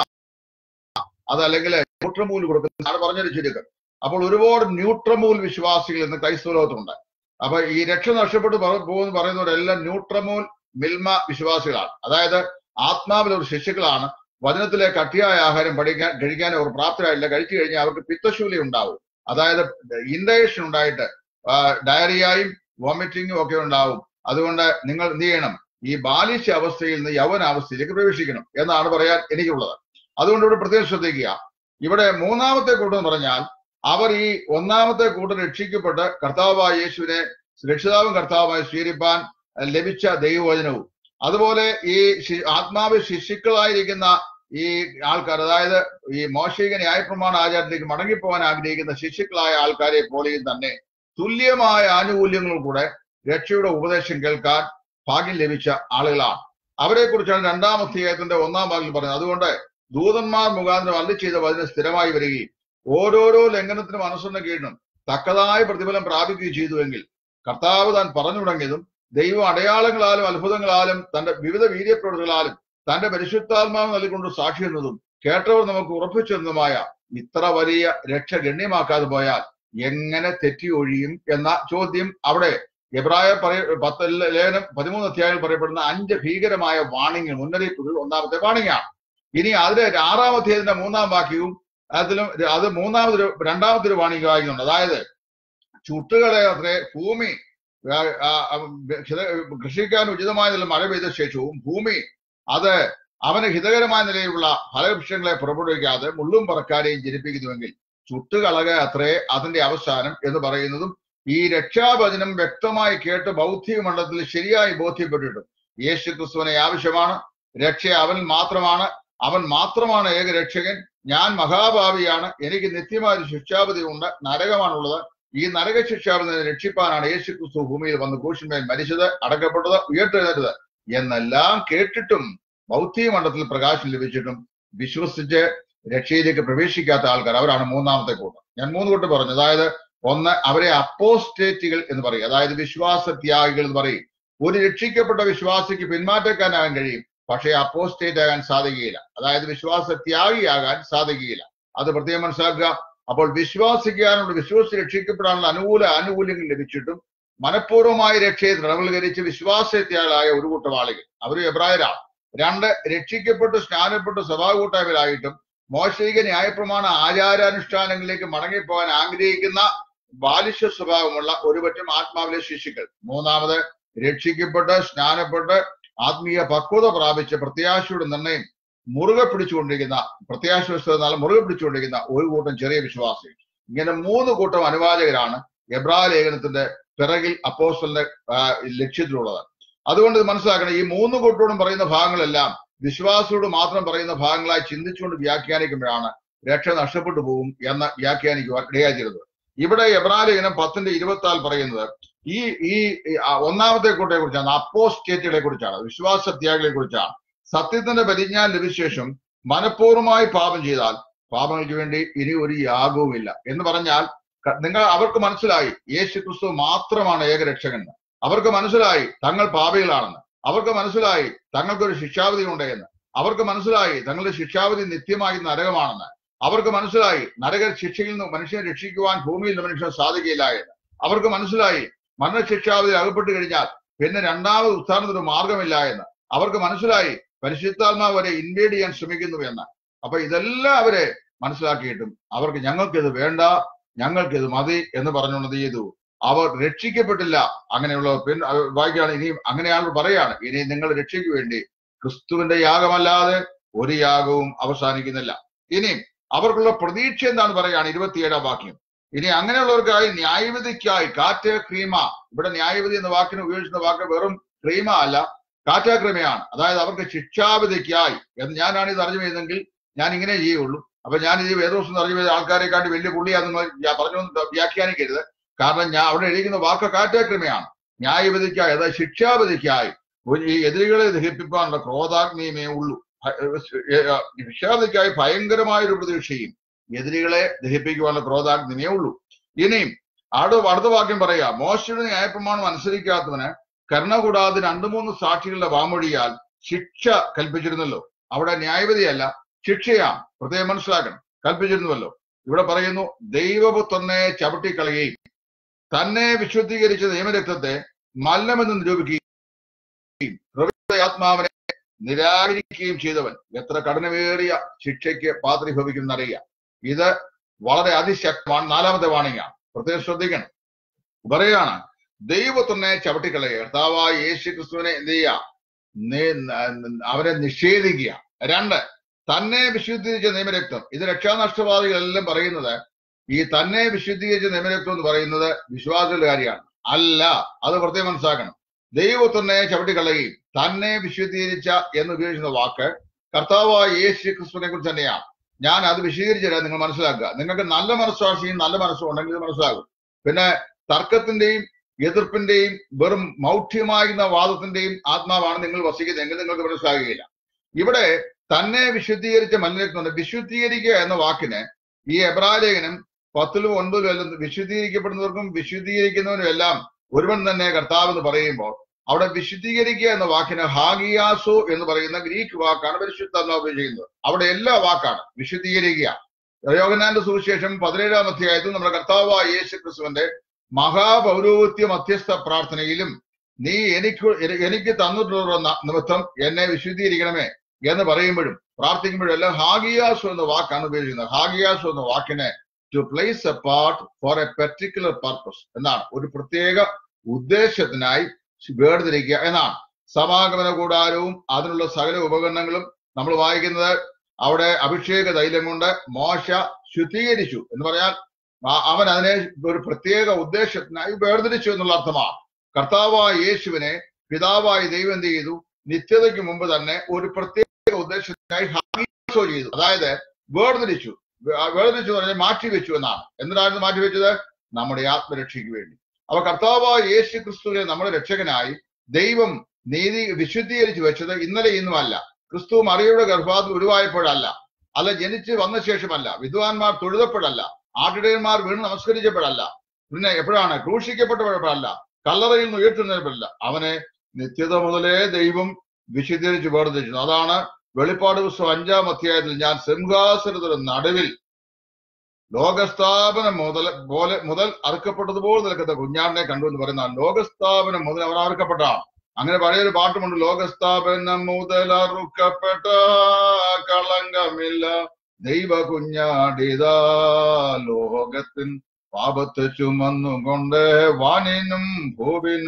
അതല്ലെങ്കിൽ ന്യൂട്രമൂൽ കൊടുക്കുന്ന പറഞ്ഞൊരു ചുരുക്കം അപ്പോൾ ഒരുപാട് ന്യൂട്രമൂൽ വിശ്വാസികൾ ഇന്ന് ക്രൈസ്തവ ലോകത്തുണ്ട് അപ്പൊ ഈ രക്ഷ നഷ്ടപ്പെട്ടു പോ- പോകുന്ന പറയുന്നവരെല്ലാം ന്യൂട്രമൂൽ മിൽമ വിശ്വാസികളാണ് അതായത് ആത്മാവിൽ ഒരു ശിശുക്കളാണ് വചനത്തിലെ കട്ടിയായ ആഹാരം പഠിക്കാൻ കഴിക്കാൻ അവർ പ്രാപ്തരായില്ല കഴിച്ചു കഴിഞ്ഞാൽ അവർക്ക് പിത്തശൂലി ഉണ്ടാവും അതായത് ഇൻഡയേഷൻ ഉണ്ടായിട്ട് ആ, ഡയറിയായും വോമിറ്റിങ്ങും ഒക്കെ ഉണ്ടാവും അതുകൊണ്ട് നിങ്ങൾ എന്ത് ചെയ്യണം ഈ ബാലിശ അവസ്ഥയിൽ നിന്ന് യൗവന അവസ്ഥയിലേക്ക് പ്രവേശിക്കണം എന്നാണ് പറയാൻ എനിക്കുള്ളത് അതുകൊണ്ട് ഇവിടെ പ്രത്യേകം ശ്രദ്ധിക്കുക ഇവിടെ മൂന്നാമത്തെ കൂട്ടം എന്ന് പറഞ്ഞാൽ അവർ ഈ ഒന്നാമത്തെ കൂട്ടം രക്ഷിക്കപ്പെട്ട് കർത്താവായ യേശുവിനെ രക്ഷിതാവും കർത്താവുമായി സ്വീകരിപ്പാൻ ലഭിച്ച ദൈവവചനവും അതുപോലെ ഈ ശി- ആത്മാവ് ശിശുക്കളായിരിക്കുന്ന ഈ ആൾക്കാർ അതായത് ഈ മോശിക ന്യായപ്രമാണ ആചാരത്തിലേക്ക് മടങ്ങിപ്പോകാൻ ആഗ്രഹിക്കുന്ന ശിശുക്കളായ ആൾക്കാരെ പോലെയും തന്നെ തുല്യമായ ആനുകൂല്യങ്ങൾ കൂടെ രക്ഷയുടെ ഉപദേശം കേൾക്കാൻ ഭാഗ്യം ലഭിച്ച ആളുകളാണ് അവരെ കുറിച്ചാണ് രണ്ടാം അധ്യായത്തിന്റെ ഒന്നാം ഭാഗത്തിൽ പറയുന്നത് അതുകൊണ്ട് ദൂതന്മാർ മുഖാന്തരം അല്ലി ചെയ്ത വചനം സ്ഥിരമായി വരികയും ഓരോരോ ലംഘനത്തിനും അനുസരണം കീഴണം തക്കതായ പ്രതിഫലം പ്രാപിക്കുകയും ചെയ്തുവെങ്കിൽ കർത്താവ് താൻ പറഞ്ഞു തുടങ്ങിയതും ദൈവം അടയാളങ്ങളാലും അത്ഭുതങ്ങളാലും തന്റെ വിവിധ വീര്യപ്രവൃത്തികളാലും തന്റെ പരിശുദ്ധാത്മാവ് നൽകിക്കൊണ്ട് സാക്ഷി എന്നതും കേട്ടവർ നമുക്ക് ഉറപ്പിച്ചെന്നതുമായ ഇത്ര വലിയ രക്ഷ ഗണ്യമാക്കാതെ പോയാൽ എങ്ങനെ തെറ്റി ഒഴിയും എന്ന ചോദ്യം അവിടെ എബ്രായ പറയ പത്ത് ലേഖനം പതിമൂന്ന് അധ്യായത്തിൽ പറയപ്പെടുന്ന അഞ്ച് ഭീകരമായ വാണിംഗ് മുന്നറിയിപ്പുകൾ ഒന്നാമത്തെ വാണിംഗാണ് ഇനി അതിലെ ആറാം അധ്യായത്തിന്റെ മൂന്നാം വാക്യവും അതിലും അത് മൂന്നാമതൊരു രണ്ടാമത്തെ ഒരു വാണിംഗ് വായിക്കുന്നുണ്ട് അതായത് ചുട്ടുകളെ അത്രേ ഭൂമി ആ, ആ, ആ, ഹിത- കൃഷിക്കാൻ ഉചിതമായ നില മഴ പെയ്ത ശേഷവും ഭൂമി അത് അവന് ഹിതകരമായ നിലയിലുള്ള ഫലവൃക്ഷങ്ങളെ പുറപ്പെടുവിക്കാതെ മുള്ളും പറക്കാരെയും ജനിപ്പിക്കുന്നുവെങ്കിൽ ചുട്ടുകളക അത്രേ അതിന്റെ അവസാനം എന്ന് പറയുന്നതും ഈ രക്ഷാവചനം വ്യക്തമായി കേട്ട് ഭൗതിക മണ്ഡലത്തിൽ ശരിയായി ബോധ്യപ്പെട്ടിട്ടും യേശു ക്രിസ്തുവിനെ ആവശ്യമാണ് രക്ഷ അവൻ മാത്രമാണ് അവൻ മാത്രമാണ് ഏക രക്ഷകൻ ഞാൻ മഹാഭാവിയാണ് എനിക്ക് നിത്യമായ ഒരു ശിക്ഷാപതി ഉണ്ട് നരകമാണുള്ളത് ഈ നരക ശിക്ഷാപതി രക്ഷിപ്പാനാണ് യേശു ക്രിസ്തു ഭൂമിയിൽ വന്ന് ക്രൂശിന്മേൽ മരിച്ചത് അടക്കപ്പെട്ടത് ഉയർത്തെഴുന്നേറ്റത് എന്നെല്ലാം കേട്ടിട്ടും ഭൗതിക മണ്ഡലത്തിൽ പ്രകാശം ലഭിച്ചിട്ടും വിശ്വസിച്ച് രക്ഷയിലേക്ക് പ്രവേശിക്കാത്ത ആൾക്കാർ അവരാണ് മൂന്നാമത്തെ കൂട്ടം ഞാൻ മൂന്ന് കൂട്ടം പറഞ്ഞു അതായത് ഒന്ന് അവരെ അപ്പോസ്റ്റേറ്റുകൾ എന്ന് പറയും അതായത് വിശ്വാസത്യാഗികൾ എന്ന് പറയും ഒരു രക്ഷിക്കപ്പെട്ട വിശ്വാസിക്ക് പിന്മാറ്റക്കാനാകാൻ കഴിയും പക്ഷേ അപ്പോസ്റ്റേറ്റ് ആകാൻ സാധിക്കുകയില്ല അതായത് വിശ്വാസത്യാഗിയാകാൻ സാധിക്കുകയില്ല അത് പ്രത്യേകം മനസ്സിലാക്കുക അപ്പോൾ വിശ്വാസിക്കാനുള്ള വിശ്വസിച്ച് രക്ഷിക്കപ്പെടാനുള്ള അനുകൂല ആനുകൂല്യങ്ങൾ ലഭിച്ചിട്ടും മനഃപൂർവ്വമായ രക്ഷയെ തൃണവൽക്കരിച്ച് വിശ്വാസത്യാഗായ ഒരു കൂട്ടം ആളുകൾ അവർ എബ്രായരാണ് രണ്ട് രക്ഷിക്കപ്പെട്ട് സ്നാനപ്പെട്ട് സഭാകൂട്ടായ്മയിലായിട്ടും മോശിക ന്യായപ്രമാണ ആചാരാനുഷ്ഠാനങ്ങളിലേക്ക് മടങ്ങിപ്പോകാൻ ആഗ്രഹിക്കുന്ന ബാലിശ സ്വഭാവമുള്ള ഒരുപറ്റം ആത്മാവിലെ ശിശുക്കൾ മൂന്നാമത് രക്ഷിക്കപ്പെട്ട് സ്നാനപ്പെട്ട് ആത്മീയ പക്വത പ്രാപിച്ച് പ്രത്യാശയുടെ നിർണയം മുറുകെ പിടിച്ചുകൊണ്ടിരിക്കുന്ന പ്രത്യാശ എന്നാൽ മുറുകെ പിടിച്ചുകൊണ്ടിരിക്കുന്ന ഒരു കൂട്ടം ചെറിയ വിശ്വാസികൾ ഇങ്ങനെ മൂന്ന് കൂട്ടം അനുവാചകരാണ് എബ്രാ ലേഖനത്തിന്റെ പിറകിൽ അപ്പോസ്റ്റലിന്റെ ആ, ലക്ഷ്യത്തിലുള്ളത് അതുകൊണ്ട് ഇത് മനസ്സിലാക്കണം ഈ മൂന്ന് കൂട്ടരോടും പറയുന്ന ഭാഗങ്ങളെല്ലാം വിശ്വാസിയോട് മാത്രം പറയുന്ന ഭാഗങ്ങളായി ചിന്തിച്ചുകൊണ്ട് വ്യാഖ്യാനിക്കുമ്പോഴാണ് രക്ഷ നഷ്ടപ്പെട്ടു പോകും എന്ന് വ്യാഖ്യാനിക്കുവാൻ ഇടയാച്ചിരുന്നത് ഇവിടെ എബ്രാലേഖനം പത്തിന്റെ ഇരുപത്തിനാല് പറയുന്നത് ഈ ഈ ഈ, ആ, ഒന്നാമത്തെ കൂട്ടയെ കുറിച്ചാണ് അപ്പോസ്റ്റേറ്റുകളെ കുറിച്ചാണ് വിശ്വാസത്യാഗികളെ കുറിച്ചാണ് സത്യത്തിന്റെ പരിജ്ഞാനം ലഭിച്ച ശേഷം മനഃപൂർവ്വമായി പാപം ചെയ്താൽ പാപങ്ങൾക്ക് വേണ്ടി ഇനി ഒരു യാഗവുമില്ല എന്ന് പറഞ്ഞാൽ ക- നിങ്ങൾ അവർക്ക് മനസ്സിലായി യേശു ക്രിസ്തു മാത്രമാണ് ഏകരക്ഷകൻ അവർക്ക് മനസ്സിലായി തങ്ങൾ പാപികളാണെന്ന് അവർക്ക് മനസ്സിലായി തങ്ങൾക്കൊരു ശിക്ഷാവിധി ഉണ്ട് എന്ന് അവർക്ക് മനസ്സിലായി തങ്ങളുടെ ശിക്ഷാവിധി നിത്യമായി നരകമാണെന്ന് അവർക്ക് മനസ്സിലായി നരക ശിക്ഷയിൽ നിന്ന് മനുഷ്യനെ രക്ഷിക്കുവാൻ ഭൂമിയിൽ നിന്ന് മനുഷ്യന് സാധിക്കില്ല എന്ന് അവർക്ക് മനസ്സിലായി മരണശിക്ഷാവിധി അകപ്പെട്ട് കഴിഞ്ഞാൽ പിന്നെ രണ്ടാമത് ഉത്ഥാനത്തിന് മാർഗമില്ല എന്ന് അവർക്ക് മനസ്സിലായി പരിശുദ്ധാത്മാവ് വരെ ഇൻവേഡ് ചെയ്യാൻ ശ്രമിക്കുന്നു എന്ന് അപ്പൊ ഇതെല്ലാം അവരെ മനസ്സിലാക്കിയിട്ടും അവർക്ക് ഞങ്ങൾക്കിത് വേണ്ട ഞങ്ങൾക്കിത് മതി എന്ന് പറഞ്ഞുകൊണ്ട് എന്ത് ചെയ്തു അവർ രക്ഷിക്കപ്പെട്ടില്ല അങ്ങനെയുള്ള പിന്നെ അത് വായിക്കുകയാണ് ഇനിയും അങ്ങനെയാണ് പറയാണ് ഇനി നിങ്ങൾ രക്ഷയ്ക്ക് വേണ്ടി ക്രിസ്തുവിന്റെ യാഗമല്ലാതെ ഒരു യാഗവും അവസാനിക്കുന്നില്ല ഇനി അവർക്കുള്ള പ്രതീക്ഷ എന്താണ് പറയാണ് ഇരുപത്തിയേഴാം വാക്യം ഇനി അങ്ങനെയുള്ളവർക്കായി ന്യായവിധിക്കായി കാറ്റ് ക്രീമ ഇവിടെ ന്യായവിധി എന്ന വാക്കിന് ഉപയോഗിക്കുന്ന വാക്ക് വെറും ക്രീമ അല്ല കാറ്റാക്രമയാണ് അതായത് അവർക്ക് ശിക്ഷാവിധിക്കായി എന്ന് ഞാനാണ് ഇത് തർജ്ജമ ചെയ്തെങ്കിൽ ഞാൻ ഇങ്ങനെ ചെയ്യുള്ളൂ അപ്പൊ ഞാൻ ഇത് വേദോസം തർജ്ജമ ചെയ്ത ആൾക്കാരെക്കാട്ടി വലിയ പുള്ളിയാണെന്ന് ഞാൻ പറഞ്ഞു വ്യാഖ്യാനിക്കരുത് കാരണം ഞാൻ അവിടെ എഴുതിക്കുന്ന വാക്ക് കാറ്റാക്രമയാണ് ന്യായവിധിക്കായി അതായത് ശിക്ഷാവിധിക്കായി ഒരു- ഈ എതിരികളെ ദഹിപ്പിക്കാനുള്ള ക്രോധാഗ്നിയമേ ഉള്ളൂ ഭ- ഏ- ഏ- ശിക്ഷാവിധിക്കായി ഭയങ്കരമായ ഒരു പ്രതീക്ഷയും എതിരികളെ ദഹിപ്പിക്കുവാനുള്ള ക്രോധാഗ്നിമേ ഉള്ളൂ ഇനിയും അടുത്ത അടുത്ത വാക്യം പറയാ മോശയുടെ ന്യായപ്രമാണം അനുസരിക്കാത്തവന് കരുണ കൂടാതെ രണ്ടു മൂന്ന് സാക്ഷികളുടെ വാമൊഴിയാൽ ശിക്ഷ കൽപ്പിച്ചിരുന്നല്ലോ അവിടെ ന്യായവിധിയല്ല ശിക്ഷയാണ് പ്രത്യേകം മനസ്സിലാക്കണം കൽപ്പിച്ചിരുന്നുവല്ലോ ഇവിടെ പറയുന്നു ദൈവപുത്രനെ ചവിട്ടിക്കളയുകയും തന്നെ വിശുദ്ധീകരിച്ച നിയമരക്തത്തെ മല്ലമെന്ന് നിരൂപിക്കുകയും പ്രവിത്ത ആത്മാവിനെ നിരാകരിക്കുകയും ചെയ്തവൻ എത്ര കഠിനമേറിയ ശിക്ഷയ്ക്ക് പാത്രീഭവിക്കുന്നറിയാം ഇത് വളരെ അതിശക്തമാണ് നാലാമത്തെ വാണിംഗാണ് പ്രത്യേകം ശ്രദ്ധിക്കണം പറയാണ് ദൈവത്തിനെ ചവിട്ടിക്കളയുക കർത്താവായ യേശു ക്രിസ്തുവിനെ എന്ത് ചെയ്യുക നി- ന- അവരെ നിഷേധിക്കുക രണ്ട് തന്നെ വിശുദ്ധീകരിച്ച നിയമരക്തം ഇത് രക്ഷാനഷ്ടവാദികളെല്ലാം പറയുന്നത് ഈ തന്നെ വിശുദ്ധീകരിച്ച നിയമരക്തം എന്ന് പറയുന്നത് വിശ്വാസികളുടെ കാര്യമാണ് അല്ല അത് പ്രത്യേകം മനസ്സിലാക്കണം ദൈവത്തിനെ ചവിട്ടിക്കളയുകയും തന്നെ വിശുദ്ധീകരിച്ച എന്ന് ഉപയോഗിക്കുന്ന വാക്ക് കർത്താവായ യേശു ക്രിസ്തുവിനെ കുറിച്ച് തന്നെയാണ് ഞാൻ അത് വിശദീകരിച്ചു തരാം നിങ്ങൾ മനസ്സിലാക്കുക നിങ്ങൾക്ക് നല്ല മനസ്സാക്ഷിയും നല്ല മനസ്സും ഉണ്ടെങ്കിൽ ഇത് മനസ്സിലാകും പിന്നെ തർക്കത്തിന്റെയും എതിർപ്പിന്റെയും വെറും മൗഢ്യമാകുന്ന വാദത്തിന്റെയും ആത്മാവാണ് നിങ്ങൾ വസിക്കുന്നത് എങ്കിൽ നിങ്ങൾക്ക് മനസ്സിലാകുകയില്ല ഇവിടെ തന്നെ വിശുദ്ധീകരിച്ച മലിനക്കുന്നുണ്ട് വിശുദ്ധീകരിക്കുക എന്ന വാക്കിന് ഈ എബ്രാലേഖനം പത്തിലും ഒൻപതിലും എല്ലാം വിശുദ്ധീകരിക്കപ്പെടുന്നവർക്കും വിശുദ്ധീകരിക്കുന്നവനും എല്ലാം ഒരുവൻ തന്നെ കർത്താവ് എന്ന് പറയുമ്പോൾ അവിടെ വിശുദ്ധീകരിക്കുക എന്ന വാക്കിന് ഹാഗിയാസോ എന്ന് പറയുന്ന ഗ്രീക്ക് വാക്കാണ് പരിശുദ്ധാത്മാവ് ഉപയോഗിക്കുന്നത് അവിടെ എല്ലാ വാക്കാണ് വിശുദ്ധീകരിക്കുക യോഗനാന്റെ സുവിശേഷം പതിനേഴാം അധ്യായത്തിൽ നമ്മുടെ കർത്താവായ യേശു ക്രിസ്തുവിന്റെ മഹാപൗരോഹിത്യ മധ്യസ്ഥ പ്രാർത്ഥനയിലും നീ എനിക്ക് എനിക്ക് തന്നിട്ടുള്ള ന- നിമിത്തം എന്നെ വിശുദ്ധീകരിക്കണമേ എന്ന് പറയുമ്പോഴും പ്രാർത്ഥിക്കുമ്പോഴും എല്ലാം ഹാഗിയാസോ എന്ന വാക്കാണ് ഉപയോഗിക്കുന്നത് ഹാഗിയാസോ എന്ന വാക്കിനെ to place a part for a particular purpose എന്നാണ് ഒരു പ്രത്യേക ഉദ്ദേശത്തിനായി വേർതിരിക്കുക എന്നാണ് സമാഗമന കൂടാരവും അതിനുള്ള സകല ഉപകരണങ്ങളും നമ്മൾ വായിക്കുന്നത് അവിടെ അഭിഷേക തൈലം കൊണ്ട് മോശ ശുദ്ധീകരിച്ചു എന്ന് പറഞ്ഞാൽ ആ- അവൻ അതിനെ ഒരു പ്രത്യേക ഉദ്ദേശത്തിനായി വേർതിരിച്ചു എന്നുള്ള അർത്ഥമാണ് കർത്താവായ യേശുവിനെ പിതാവായ ദൈവം എന്ത് ചെയ്തു നിത്യതയ്ക്ക് മുമ്പ് തന്നെ ഒരു പ്രത്യേക ഉദ്ദേശത്തിനായി ഹാഗിസോ ചെയ്തു അതായത് വേർതിരിച്ചു വേ- വേർതിരിച്ചു എന്ന് പറഞ്ഞാൽ മാറ്റിവെച്ചു എന്നാണ് എന്തിനായിരുന്നു മാറ്റിവെച്ചത് നമ്മുടെ ആത്മരക്ഷയ്ക്ക് വേണ്ടി അപ്പൊ കർത്താവായ യേശു ക്രിസ്തുവിനെ നമ്മുടെ രക്ഷകനായി ദൈവം നീതി വിശുദ്ധീകരിച്ചു വെച്ചത് ഇന്നലെ ഇന്നുമല്ല ക്രിസ്തു മറിയുടെ ഗർഭാത്തിൽ ഉരുവായപ്പോഴല്ല അല്ല ജനിച്ച് വന്ന ശേഷമല്ല വിദ്വാൻമാർ തൊഴുതപ്പോഴല്ല ആട്ടിടയന്മാർ വീണ് നമസ്കരിച്ചപ്പോഴല്ല പിന്നെ എപ്പോഴാണ് ക്രൂശിക്കപ്പെട്ടപ്പോഴല്ല കല്ലറയിൽ നിന്ന് ഉയർത്തുന്നപ്പോഴല്ല അവനെ നിത്യത മുതലേ ദൈവം വിശുദ്ധീകരിച്ച് വേർതിരിച്ചു അതാണ് വെളിപ്പാട് പുസ്തകം അഞ്ചാം അധ്യായത്തിൽ ഞാൻ സിംഹാസനത്തിന്റെ നടുവിൽ ലോകസ്ഥാപനം മുതൽ പോലെ മുതൽ അറുക്കപ്പെട്ടതുപോലെ നിൽക്കുന്ന കുഞ്ഞാടിനെ കണ്ടു എന്ന് പറയുന്ന ലോകസ്ഥാപനം മുതൽ അവർ അറുക്കപ്പെട്ടാണ് അങ്ങനെ പഴയൊരു പാട്ടുമുണ്ട് ലോകസ്ഥാപനം മുതൽ അറുക്കപ്പെട്ട കളങ്കമില്ല ദൈവ കുഞ്ഞാടിതാ ലോകത്തിൻ പാപത്തെ ചുമന്നുകൊണ്ട് വാനിനും ഭൂവിനും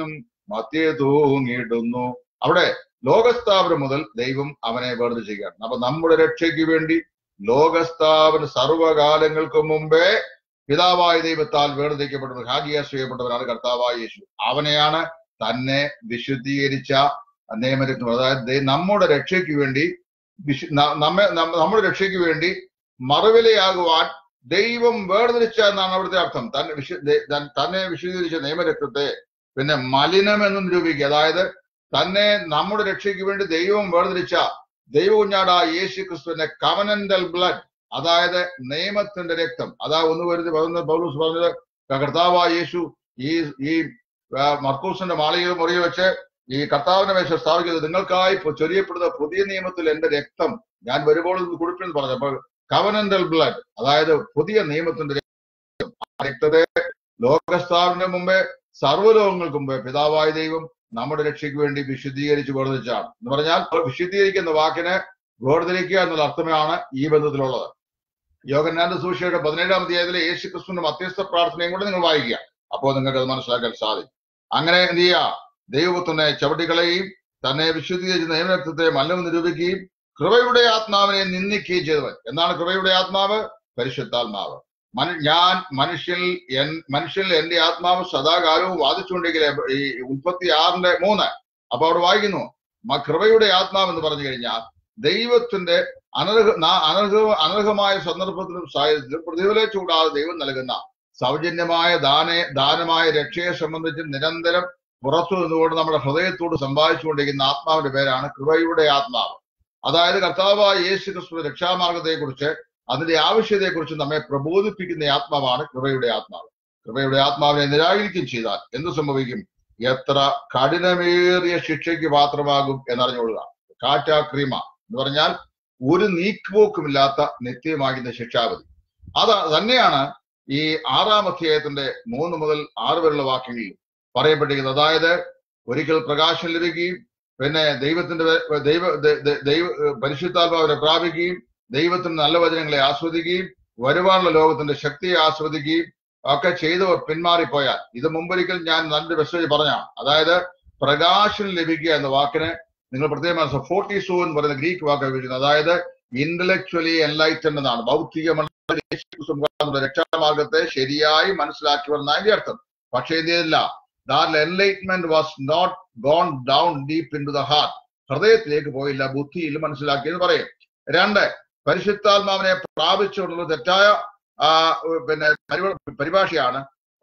മധ്യേ തൂങ്ങിയിടുന്നു അവിടെ ലോകസ്ഥാപനം മുതൽ ദൈവം അവനെ വേർതിരിച്ചിരിക്കുകയാണ് അപ്പൊ നമ്മുടെ രക്ഷയ്ക്ക് വേണ്ടി ലോകസ്ഥാപന സർവകാലങ്ങൾക്ക് മുമ്പേ പിതാവായ ദൈവത്താൽ വേർതിരിക്കപ്പെട്ടവർ ഹാഗിയാസ് ചെയ്യപ്പെട്ടവരാണ് കർത്താവായ യേശു അവനെയാണ് തന്നെ വിശുദ്ധീകരിച്ച നിയമരത്നം അതായത് ദൈ- നമ്മുടെ രക്ഷയ്ക്ക് വേണ്ടി വിശു ന- നമ്മെ നമ്മ- നമ്മുടെ രക്ഷയ്ക്ക് വേണ്ടി മറുവിലയാകുവാൻ ദൈവം വേർതിരിച്ച എന്നാണ് അവിടുത്തെ അർത്ഥം തന്നെ വിശു ദേ- തൻ- തന്നെ വിശുദ്ധീകരിച്ച നിയമരക്തത്തെ പിന്നെ മലിനമെന്ന് നിരൂപിക്കുക അതായത് തന്നെ നമ്മുടെ രക്ഷയ്ക്ക് വേണ്ടി ദൈവം വേർതിരിച്ച ദൈവ കുഞ്ഞാടായ യേശു ക്രിസ്തുവിന്റെ കവനന്റൽ ബ്ലഡ് അതായത് നിയമത്തിന്റെ രക്തം അതാ ഒന്ന് വരുന്നത് പതിനൊന്ന് പൗലൂസ് പറഞ്ഞത് കർത്താവായ യേശു ഈ ഈ ആ, മർക്കൂസിന്റെ മാളിക മുറിയിൽ വെച്ച് ഈ കർത്താവിന്റെ മേശ സ്ഥാപിക്കുന്നത് നിങ്ങൾക്കായി പൊ- ചൊരിയപ്പെടുന്ന പുതിയ നിയമത്തിൽ എന്റെ രക്തം ഞാൻ വരുമ്പോൾ ഇത് കുടിപ്പിന്ന് പറഞ്ഞു അപ്പൊ കവനന്റൽ ബ്ലഡ് അതായത് പുതിയ നിയമത്തിന്റെ രക്തം ആ രക്തത്തെ ലോകസ്ഥാപന മുമ്പേ സർവ്വലോകങ്ങൾക്ക് മുമ്പേ പിതാവായ ദൈവം നമ്മുടെ രക്ഷയ്ക്ക് വേണ്ടി വിശുദ്ധീകരിച്ച് വേർതിരിച്ചാണ് എന്ന് പറഞ്ഞാൽ വിശുദ്ധീകരിക്കുന്ന വാക്കിന് വേർതിരിക്കുക എന്നുള്ള അർത്ഥമാണ് ഈ ബന്ധത്തിലുള്ളത് യോഗന്നാന്റെ സൂക്ഷിയുടെ പതിനേഴാം അധ്യായത്തിലെ യേശു ക്രിസ്തുവിന്റെ മധ്യസ്ഥ പ്രാർത്ഥനയും കൂടെ നിങ്ങൾ വായിക്കുക അപ്പോൾ നിങ്ങൾക്ക് അത് മനസ്സിലാക്കാൻ സാധിക്കും അങ്ങനെ എന്ത് ചെയ്യുക ദൈവപുത്രനെ ചവിട്ടികളയുകയും തന്നെ വിശുദ്ധീകരിച്ച നിയമരക്തത്തെ മല്ലം നിരൂപിക്കുകയും കൃപയുടെ ആത്മാവിനെ നിന്ദിക്കുകയും ചെയ്തവൻ എന്താണ് കൃപയുടെ ആത്മാവ് പരിശുദ്ധാത്മാവ് മനു ഞാൻ മനുഷ്യനിൽ എൻ മനുഷ്യനിൽ എന്റെ ആത്മാവ് സദാകാലവും വാദിച്ചുകൊണ്ടിരിക്കില്ല ഈ ഉൽപ്പത്തി ആറിന്റെ മൂന്ന് അപ്പൊ അവിടെ വായിക്കുന്നു മ- കൃപയുടെ ആത്മാവ് എന്ന് പറഞ്ഞു കഴിഞ്ഞാൽ ദൈവത്തിന്റെ അനർഹ നാ- അനർഹ അനർഹമായ സന്ദർഭത്തിലും സാഹചര്യത്തിലും പ്രതിഫലം ചൂടാതെ ദൈവം നൽകുന്ന സൗജന്യമായ ദാന ദാനമായ രക്ഷയെ സംബന്ധിച്ച് നിരന്തരം പുറത്തു നിന്നുകൊണ്ട് നമ്മുടെ ഹൃദയത്തോട് സമ്പാദിച്ചുകൊണ്ടിരിക്കുന്ന ആത്മാവിന്റെ പേരാണ് കൃപയുടെ ആത്മാവ് അതായത് കർത്താവായ യേശു ക്രിസ്തു രക്ഷാമാർഗത്തെക്കുറിച്ച് അതിന്റെ ആവശ്യതയെക്കുറിച്ച് നമ്മെ പ്രബോധിപ്പിക്കുന്ന ആത്മാവാണ് കൃപയുടെ ആത്മാവ് കൃപയുടെ ആത്മാവിനെ നിരാകരിക്കുകയും ചെയ്താൽ എന്ത് സംഭവിക്കും എത്ര കഠിനമേറിയ ശിക്ഷയ്ക്ക് പാത്രമാകും എന്നറിഞ്ഞുകൊള്ളുക കാറ്റാ ക്രീമ എന്ന് പറഞ്ഞാൽ ഒരു നീക്കുപോക്കുമില്ലാത്ത നിത്യമാകുന്ന ശിക്ഷാവധി അത് തന്നെയാണ് ഈ ആറാം അധ്യായത്തിന്റെ മൂന്ന് മുതൽ ആറ് വരെയുള്ള വാക്യങ്ങളിൽ പറയപ്പെട്ടിരിക്കുന്നത് അതായത് ഒരിക്കൽ പ്രകാശം ലഭിക്കുകയും പിന്നെ ദൈവത്തിന്റെ വേ- ദൈവ ദ- ദ- ദൈവ പരിശുദ്ധാത്മാവിനെ പ്രാപിക്കുകയും ദൈവത്തിന്റെ നല്ല വചനങ്ങളെ ആസ്വദിക്കുകയും വരുവാനുള്ള ലോകത്തിന്റെ ശക്തിയെ ആസ്വദിക്കുകയും ഒക്കെ ചെയ്തവർ പിന്മാറിപ്പോയാൽ ഇത് മുമ്പൊരിക്കൽ ഞാൻ നല്ലൊരു മെസ്സേജ് പറഞ്ഞാണ് അതായത് പ്രകാശം ലഭിക്കുക എന്ന വാക്കിന് നിങ്ങൾ പ്രത്യേകം മനസ്സിലാക്കുക ഫോർട്ടിസോ എന്ന് പറയുന്ന ഗ്രീക്ക് വാക്ക് ഉപയോഗിക്കുന്നത് അതായത് ഇന്റലക്ച്വലി എൻലൈറ്റൻഡ് എന്നാണ് ഭൗതിക മുഖാന്തരം രക്ഷാമാർഗത്തെ ശരിയായി മനസ്സിലാക്കിയവർ എന്നാണ് അതിന്റെ അർത്ഥം പക്ഷേ എന്ത് ചെയ്തില്ല that enlightenment was not gone down deep into the heart ഹൃദയത്തിലേക്ക് പോയില്ല ബുദ്ധിയിൽ മനസ്സിലാക്കിയെന്ന് പറയും രണ്ട് പരിശുദ്ധാത്മാവിനെ പ്രാപിച്ചുകൊണ്ടുള്ള തെറ്റായ ആ, പിന്നെ പരിവ- പരിഭാഷയാണ്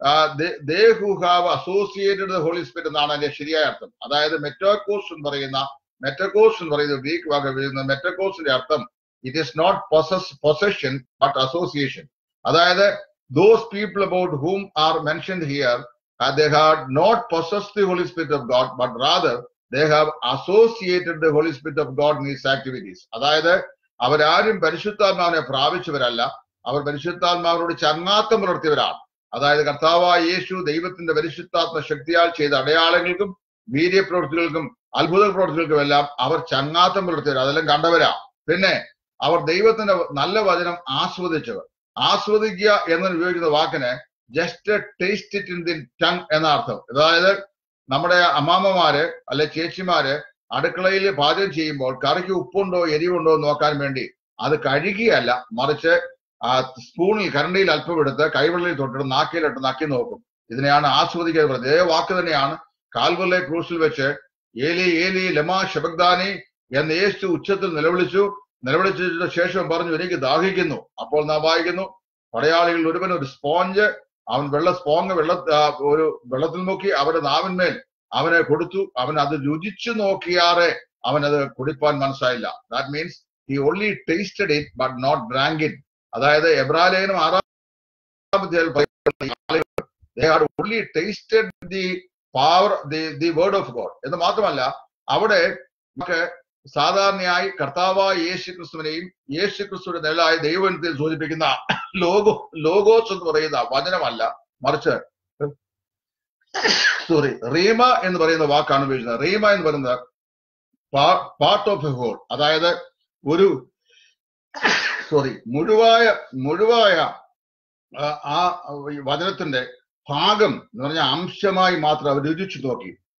they who have associated Holy Spirit എന്നാണ് അതിന്റെ ശരിയായ അർത്ഥം അതായത് മെറ്റോകോസ് എന്ന് പറയുന്ന മെറ്റക്കോസ് എന്ന് പറയുന്ന ഗ്രീക്ക് വാക്ക് ഉപയോഗിക്കുന്ന മെറ്റക്കോസിന്റെ അർത്ഥം it is not possession but association അതായത് those people about whom are mentioned here they have not possess the Holy Spirit of God but rather they have associated the Holy Spirit of God in these activities അതായത് അവരാരും പരിശുദ്ധാത്മാവിനെ പ്രാപിച്ചവരല്ല അവർ പരിശുദ്ധാത്മാവിനോട് ചങ്ങാത്തം പുലർത്തിയവരാണ് അതായത് കർത്താവായ യേശു ദൈവത്തിന്റെ പരിശുദ്ധാത്മ ശക്തിയാൽ ചെയ്ത അടയാളങ്ങൾക്കും വീര്യപ്രവൃത്തികൾക്കും അത്ഭുത പ്രവൃത്തികൾക്കും എല്ലാം അവർ ചങ്ങാത്തം പുലർത്തിയവർ അതെല്ലാം കണ്ടവരാ പിന്നെ അവർ ദൈവത്തിന്റെ നല്ല വചനം ആസ്വദിച്ചവർ ആസ്വദിക്കുക എന്ന് ഉപയോഗിക്കുന്ന വാക്കിന് just taste it in the tongue എന്ന അർത്ഥം അതായത് നമ്മുടെ അമ്മാമ്മമാര് അല്ലെ ചേച്ചിമാര് അടുക്കളയിൽ പാചകം ചെയ്യുമ്പോൾ കറിക്ക് ഉപ്പുണ്ടോ എരിവുണ്ടോ എന്ന് നോക്കാൻ വേണ്ടി അത് കഴുകിയല്ല മറിച്ച് ആ സ്പൂണിൽ കരണ്ടിയിൽ അല്പം എടുത്ത് കൈവെള്ളയിൽ തൊട്ടിട്ട് നാക്കിലിട്ട് നക്കി നോക്കും ഇതിനെയാണ് ആസ്വദിക്കുക പറയുന്നത് ഇതേ വാക്ക് തന്നെയാണ് കാൽവല്ലെ ക്രൂസിൽ വെച്ച് ഏലി ഏലി ലമാ ശബഗ്ദാനി എന്ന് യേശു ഉച്ചത്തിൽ നിലവിളിച്ചു നിലവിളിച്ചതിന് ശേഷം പറഞ്ഞു എനിക്ക് ദാഹിക്കുന്നു അപ്പോൾ നാം വായിക്കുന്നു പടയാളികളിൽ ഒരുവൻ ഒരു സ്പോഞ്ച് അവൻ വെള്ള സ്പോങ് വെള്ള ആ, ഒരു വെള്ളത്തിൽ നോക്കി അവന്റെ നാവിന്മേൽ അവനെ കൊടുത്തു അവൻ അത് രുചിച്ചു നോക്കിയാറെ അവൻ അത് കുടിപ്പാൻ മനസ്സായില്ല that means he only tasted it but not drank it അതായത് എബ്രാലേനും ആറാം അധ്യായത്തിൽ പറയുന്ന ആളുകൾ they had only tasted the power the the word of God എന്ന് മാത്രമല്ല അവിടെ നമുക്ക് സാധാരണയായി കർത്താവായ യേശു ക്രിസ്തുവിനെയും യേശു ക്രിസ്തുവിന്റെ നിഴലായ ദൈവത്തിൽ സൂചിപ്പിക്കുന്ന ലോഗോ ലോഗോസ് എന്ന് പറയുന്ന വചനമല്ല മറിച്ച് സോറി റീമ എന്ന് പറയുന്ന വാക്കാണ് ഉപയോഗിക്കുന്നത് റീമ എന്ന് പറയുന്നത് പാർട്ട് ഓഫ് എ ഹോൾ അതായത് ഒരു സോറി മുഴുവായ മുഴുവായ ആ, ആ ഈ വചനത്തിന്റെ ഭാഗം എന്ന് പറഞ്ഞാൽ അംശമായി മാത്രം അവർ രുചിച്ചു നോക്കി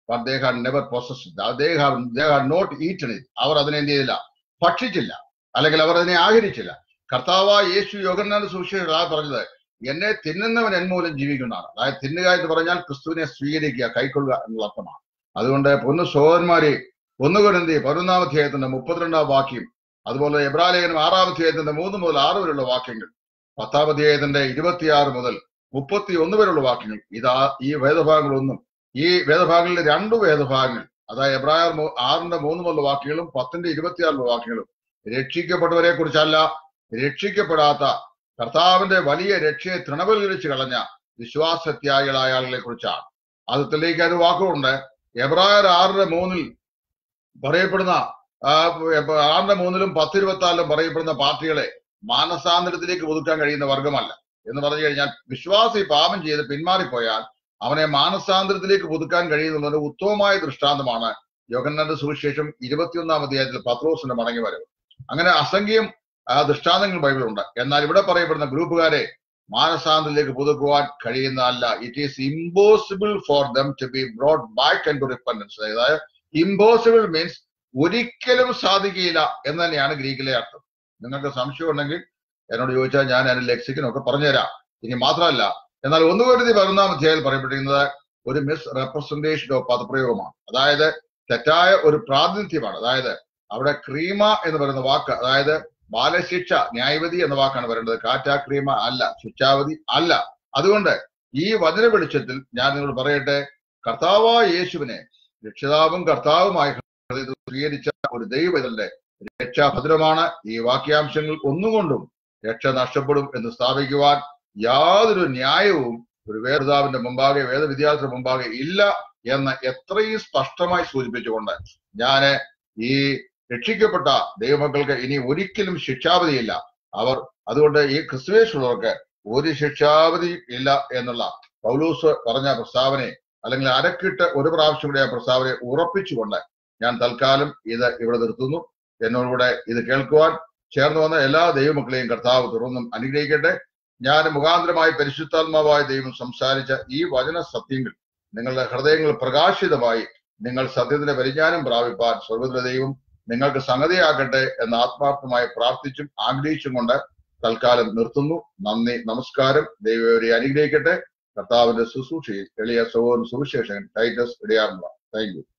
but they had never possessed they have they had not eaten it അവർ അതിനെ എന്ത് ചെയ്തില്ല ഭക്ഷിച്ചില്ല അല്ലെങ്കിൽ അവർ അതിനെ ആഹരിച്ചില്ല കർത്താവായ യേശു യോഗനാഥ സുവിശേഷ പറഞ്ഞത് എന്നെ തിന്നുന്നവൻ എൻ മൂലം ജീവിക്കുന്നതാണ് അതായത് തിന്നുക എന്ന് പറഞ്ഞാൽ ക്രിസ്തുവിനെ സ്വീകരിക്കുക കൈക്കൊള്ളുക എന്നുള്ള അർത്ഥമാണ് അതുകൊണ്ട് പൊന്നു സഹോദരന്മാരെ ഒന്നുകൊരുന്തി പതിനൊന്നാം അധ്യായത്തിന്റെ മുപ്പത്തിരണ്ടാം വാക്യം അതുപോലെ എബ്രാലേഖനം ആറാം അധ്യായത്തിന്റെ മൂന്ന് മുതൽ ആറ് വരെയുള്ള വാക്യങ്ങൾ പത്താം അധ്യായത്തിന്റെ ഇരുപത്തിയാറ് മുതൽ മുപ്പത്തി ഒന്ന് വരെയുള്ള വാക്യങ്ങൾ ഇതാ ഈ വേദഭാഗങ്ങളൊന്നും ഈ വേദഭാഗങ്ങളിലെ രണ്ടു വേദഭാഗങ്ങൾ അതായത് എബ്രായർ മൂ- ആറിന്റെ മൂന്ന് മുതലുള്ള വാക്യങ്ങളും പത്തിന്റെ ഇരുപത്തിയാറിലുള്ള വാക്യങ്ങളും രക്ഷിക്കപ്പെട്ടവരെ കുറിച്ചല്ല രക്ഷിക്കപ്പെടാത്ത കർത്താവിന്റെ വലിയ രക്ഷയെ തൃണവൽക്കരിച്ച് കളഞ്ഞ വിശ്വാസത്യാഗികളായ ആളുകളെ കുറിച്ചാണ് അത് തെളിയിക്കാൻ ഒരു വാക്കുണ്ട് എബ്രായർ ആറിന്റെ മൂന്നിൽ പറയപ്പെടുന്ന ആ, എപ്പ- ആറിന്റെ മൂന്നിലും പത്തിരുപത്തിനാലിലും പറയപ്പെടുന്ന പാർട്ടികളെ മാനസാന്തരത്തിലേക്ക് ഒതുക്കാൻ കഴിയുന്ന വർഗമല്ല എന്ന് പറഞ്ഞു കഴിഞ്ഞാൽ വിശ്വാസി പാപം ചെയ്ത് പിന്മാറിപ്പോയാൽ അവനെ മാനസാന്തരത്തിലേക്ക് പുതുക്കാൻ കഴിയുന്നതിന് ഉത്തമമായ ദൃഷ്ടാന്തമാണ് യോഗന്നാന്റെ സുവിശേഷം ഇരുപത്തിയൊന്നാം അധ്യായത്തിൽ പത്രോസിന്റെ മടങ്ങി വരവ് അങ്ങനെ അസംഖ്യം ആ, ദൃഷ്ടാന്തങ്ങൾ ബൈബിളുണ്ട് എന്നാൽ ഇവിടെ പറയപ്പെടുന്ന ഗ്രൂപ്പുകാരെ മാനസാന്തരത്തിലേക്ക് പുതുക്കുവാൻ കഴിയുന്നതല്ല it is impossible for them to be brought back and to repentance അതായത് ഇമ്പോസിബിൾ മീൻസ് ഒരിക്കലും സാധിക്കുകയില്ല എന്ന് തന്നെയാണ് ഗ്രീക്കിലെ അർത്ഥം നിങ്ങൾക്ക് സംശയം ഉണ്ടെങ്കിൽ എന്നോട് ചോദിച്ചാൽ ഞാൻ അതിന്റെ ലെക്സിക്കനൊക്കെ പറഞ്ഞുതരാം ഇനി മാത്രമല്ല എന്നാൽ ഒന്ന് കരുതി പതിനൊന്നാം അധ്യായത്തിൽ പറയപ്പെട്ടിരിക്കുന്നത് ഒരു മിസ് റെപ്രസെന്റേഷൻ ഓഫ് പദപ്രയോഗമാണ് അതായത് തെറ്റായ ഒരു പ്രാതിനിധ്യമാണ് അതായത് അവിടെ ക്രീമ എന്ന് പറയുന്ന വാക്ക് അതായത് ബാലശിക്ഷ ന്യായവതി എന്ന വാക്കാണ് വരേണ്ടത് കാറ്റാ ക്രീമ അല്ല ശിക്ഷാവധി അല്ല അതുകൊണ്ട് ഈ വചന വെളിച്ചത്തിൽ ഞാൻ നിങ്ങളോട് പറയട്ടെ കർത്താവായ യേശുവിനെ രക്ഷിതാവും കർത്താവുമായി ഹൃദയത്തിൽ സ്വീകരിച്ച ഒരു ദൈവത്തിന്റെ രക്ഷാഭദ്രമാണ് ഈ വാക്യാംശങ്ങൾ ഒന്നുകൊണ്ടും രക്ഷ നഷ്ടപ്പെടും എന്ന് സ്ഥാപിക്കുവാൻ യാതൊരു ന്യായവും ഒരു വേദതാവിന്റെ മുമ്പാകെ വേദവിദ്യാർത്ഥിയുടെ മുമ്പാകെ ഇല്ല എന്ന് എത്രയും സ്പഷ്ടമായി സൂചിപ്പിച്ചുകൊണ്ട് ഞാന് ഈ രക്ഷിക്കപ്പെട്ട ദൈവമക്കൾക്ക് ഇനി ഒരിക്കലും ശിക്ഷാവധിയില്ല അവർ അതുകൊണ്ട് ഈ ക്രിസ്തുവേശുള്ളവർക്ക് ഒരു ശിക്ഷാവധി ഇല്ല എന്നുള്ള പൗലൂസ് പറഞ്ഞ പ്രസ്താവനയെ അല്ലെങ്കിൽ അരക്കിട്ട് ഒരു പ്രാവശ്യം കൂടി ആ പ്രസ്താവനയെ ഉറപ്പിച്ചുകൊണ്ട് ഞാൻ തൽക്കാലം ഇത് ഇവിടെ നിർത്തുന്നു എന്നോടുകൂടെ ഇത് കേൾക്കുവാൻ ചേർന്ന് വന്ന എല്ലാ ദൈവമക്കളെയും കർത്താവ് തുറന്നും അനുഗ്രഹിക്കട്ടെ ഞാൻ മുഖാന്തരമായി പരിശുദ്ധാത്മാവായ ദൈവം സംസാരിച്ച ഈ വചന സത്യങ്ങൾ നിങ്ങളുടെ ഹൃദയങ്ങൾ പ്രകാശിതമായി നിങ്ങൾ സത്യത്തിന്റെ പരിജ്ഞാനം പ്രാപിപ്പാൻ സ്വർഗത്തിലെ ദൈവം നിങ്ങൾക്ക് സംഗതിയാക്കട്ടെ എന്ന് ആത്മാർത്ഥമായി പ്രാർത്ഥിച്ചും ആഗ്രഹിച്ചും കൊണ്ട് തൽക്കാലം നിർത്തുന്നു നന്ദി നമസ്കാരം ദൈവം ഇവരെ അനുഗ്രഹിക്കട്ടെ കർത്താവിന്റെ ശുശ്രൂഷയിൽ എളിയ സഹോദരൻ സുവിശേഷൻ ടൈറ്റസ് ഇടയാറുള്ള താങ്ക് യു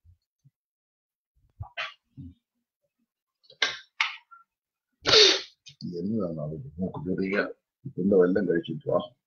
എന്നതാണ് അത് മൂക്ക് ചെറിയ എന്തോ എല്ലാം കഴിച്ചിട്ട് വാ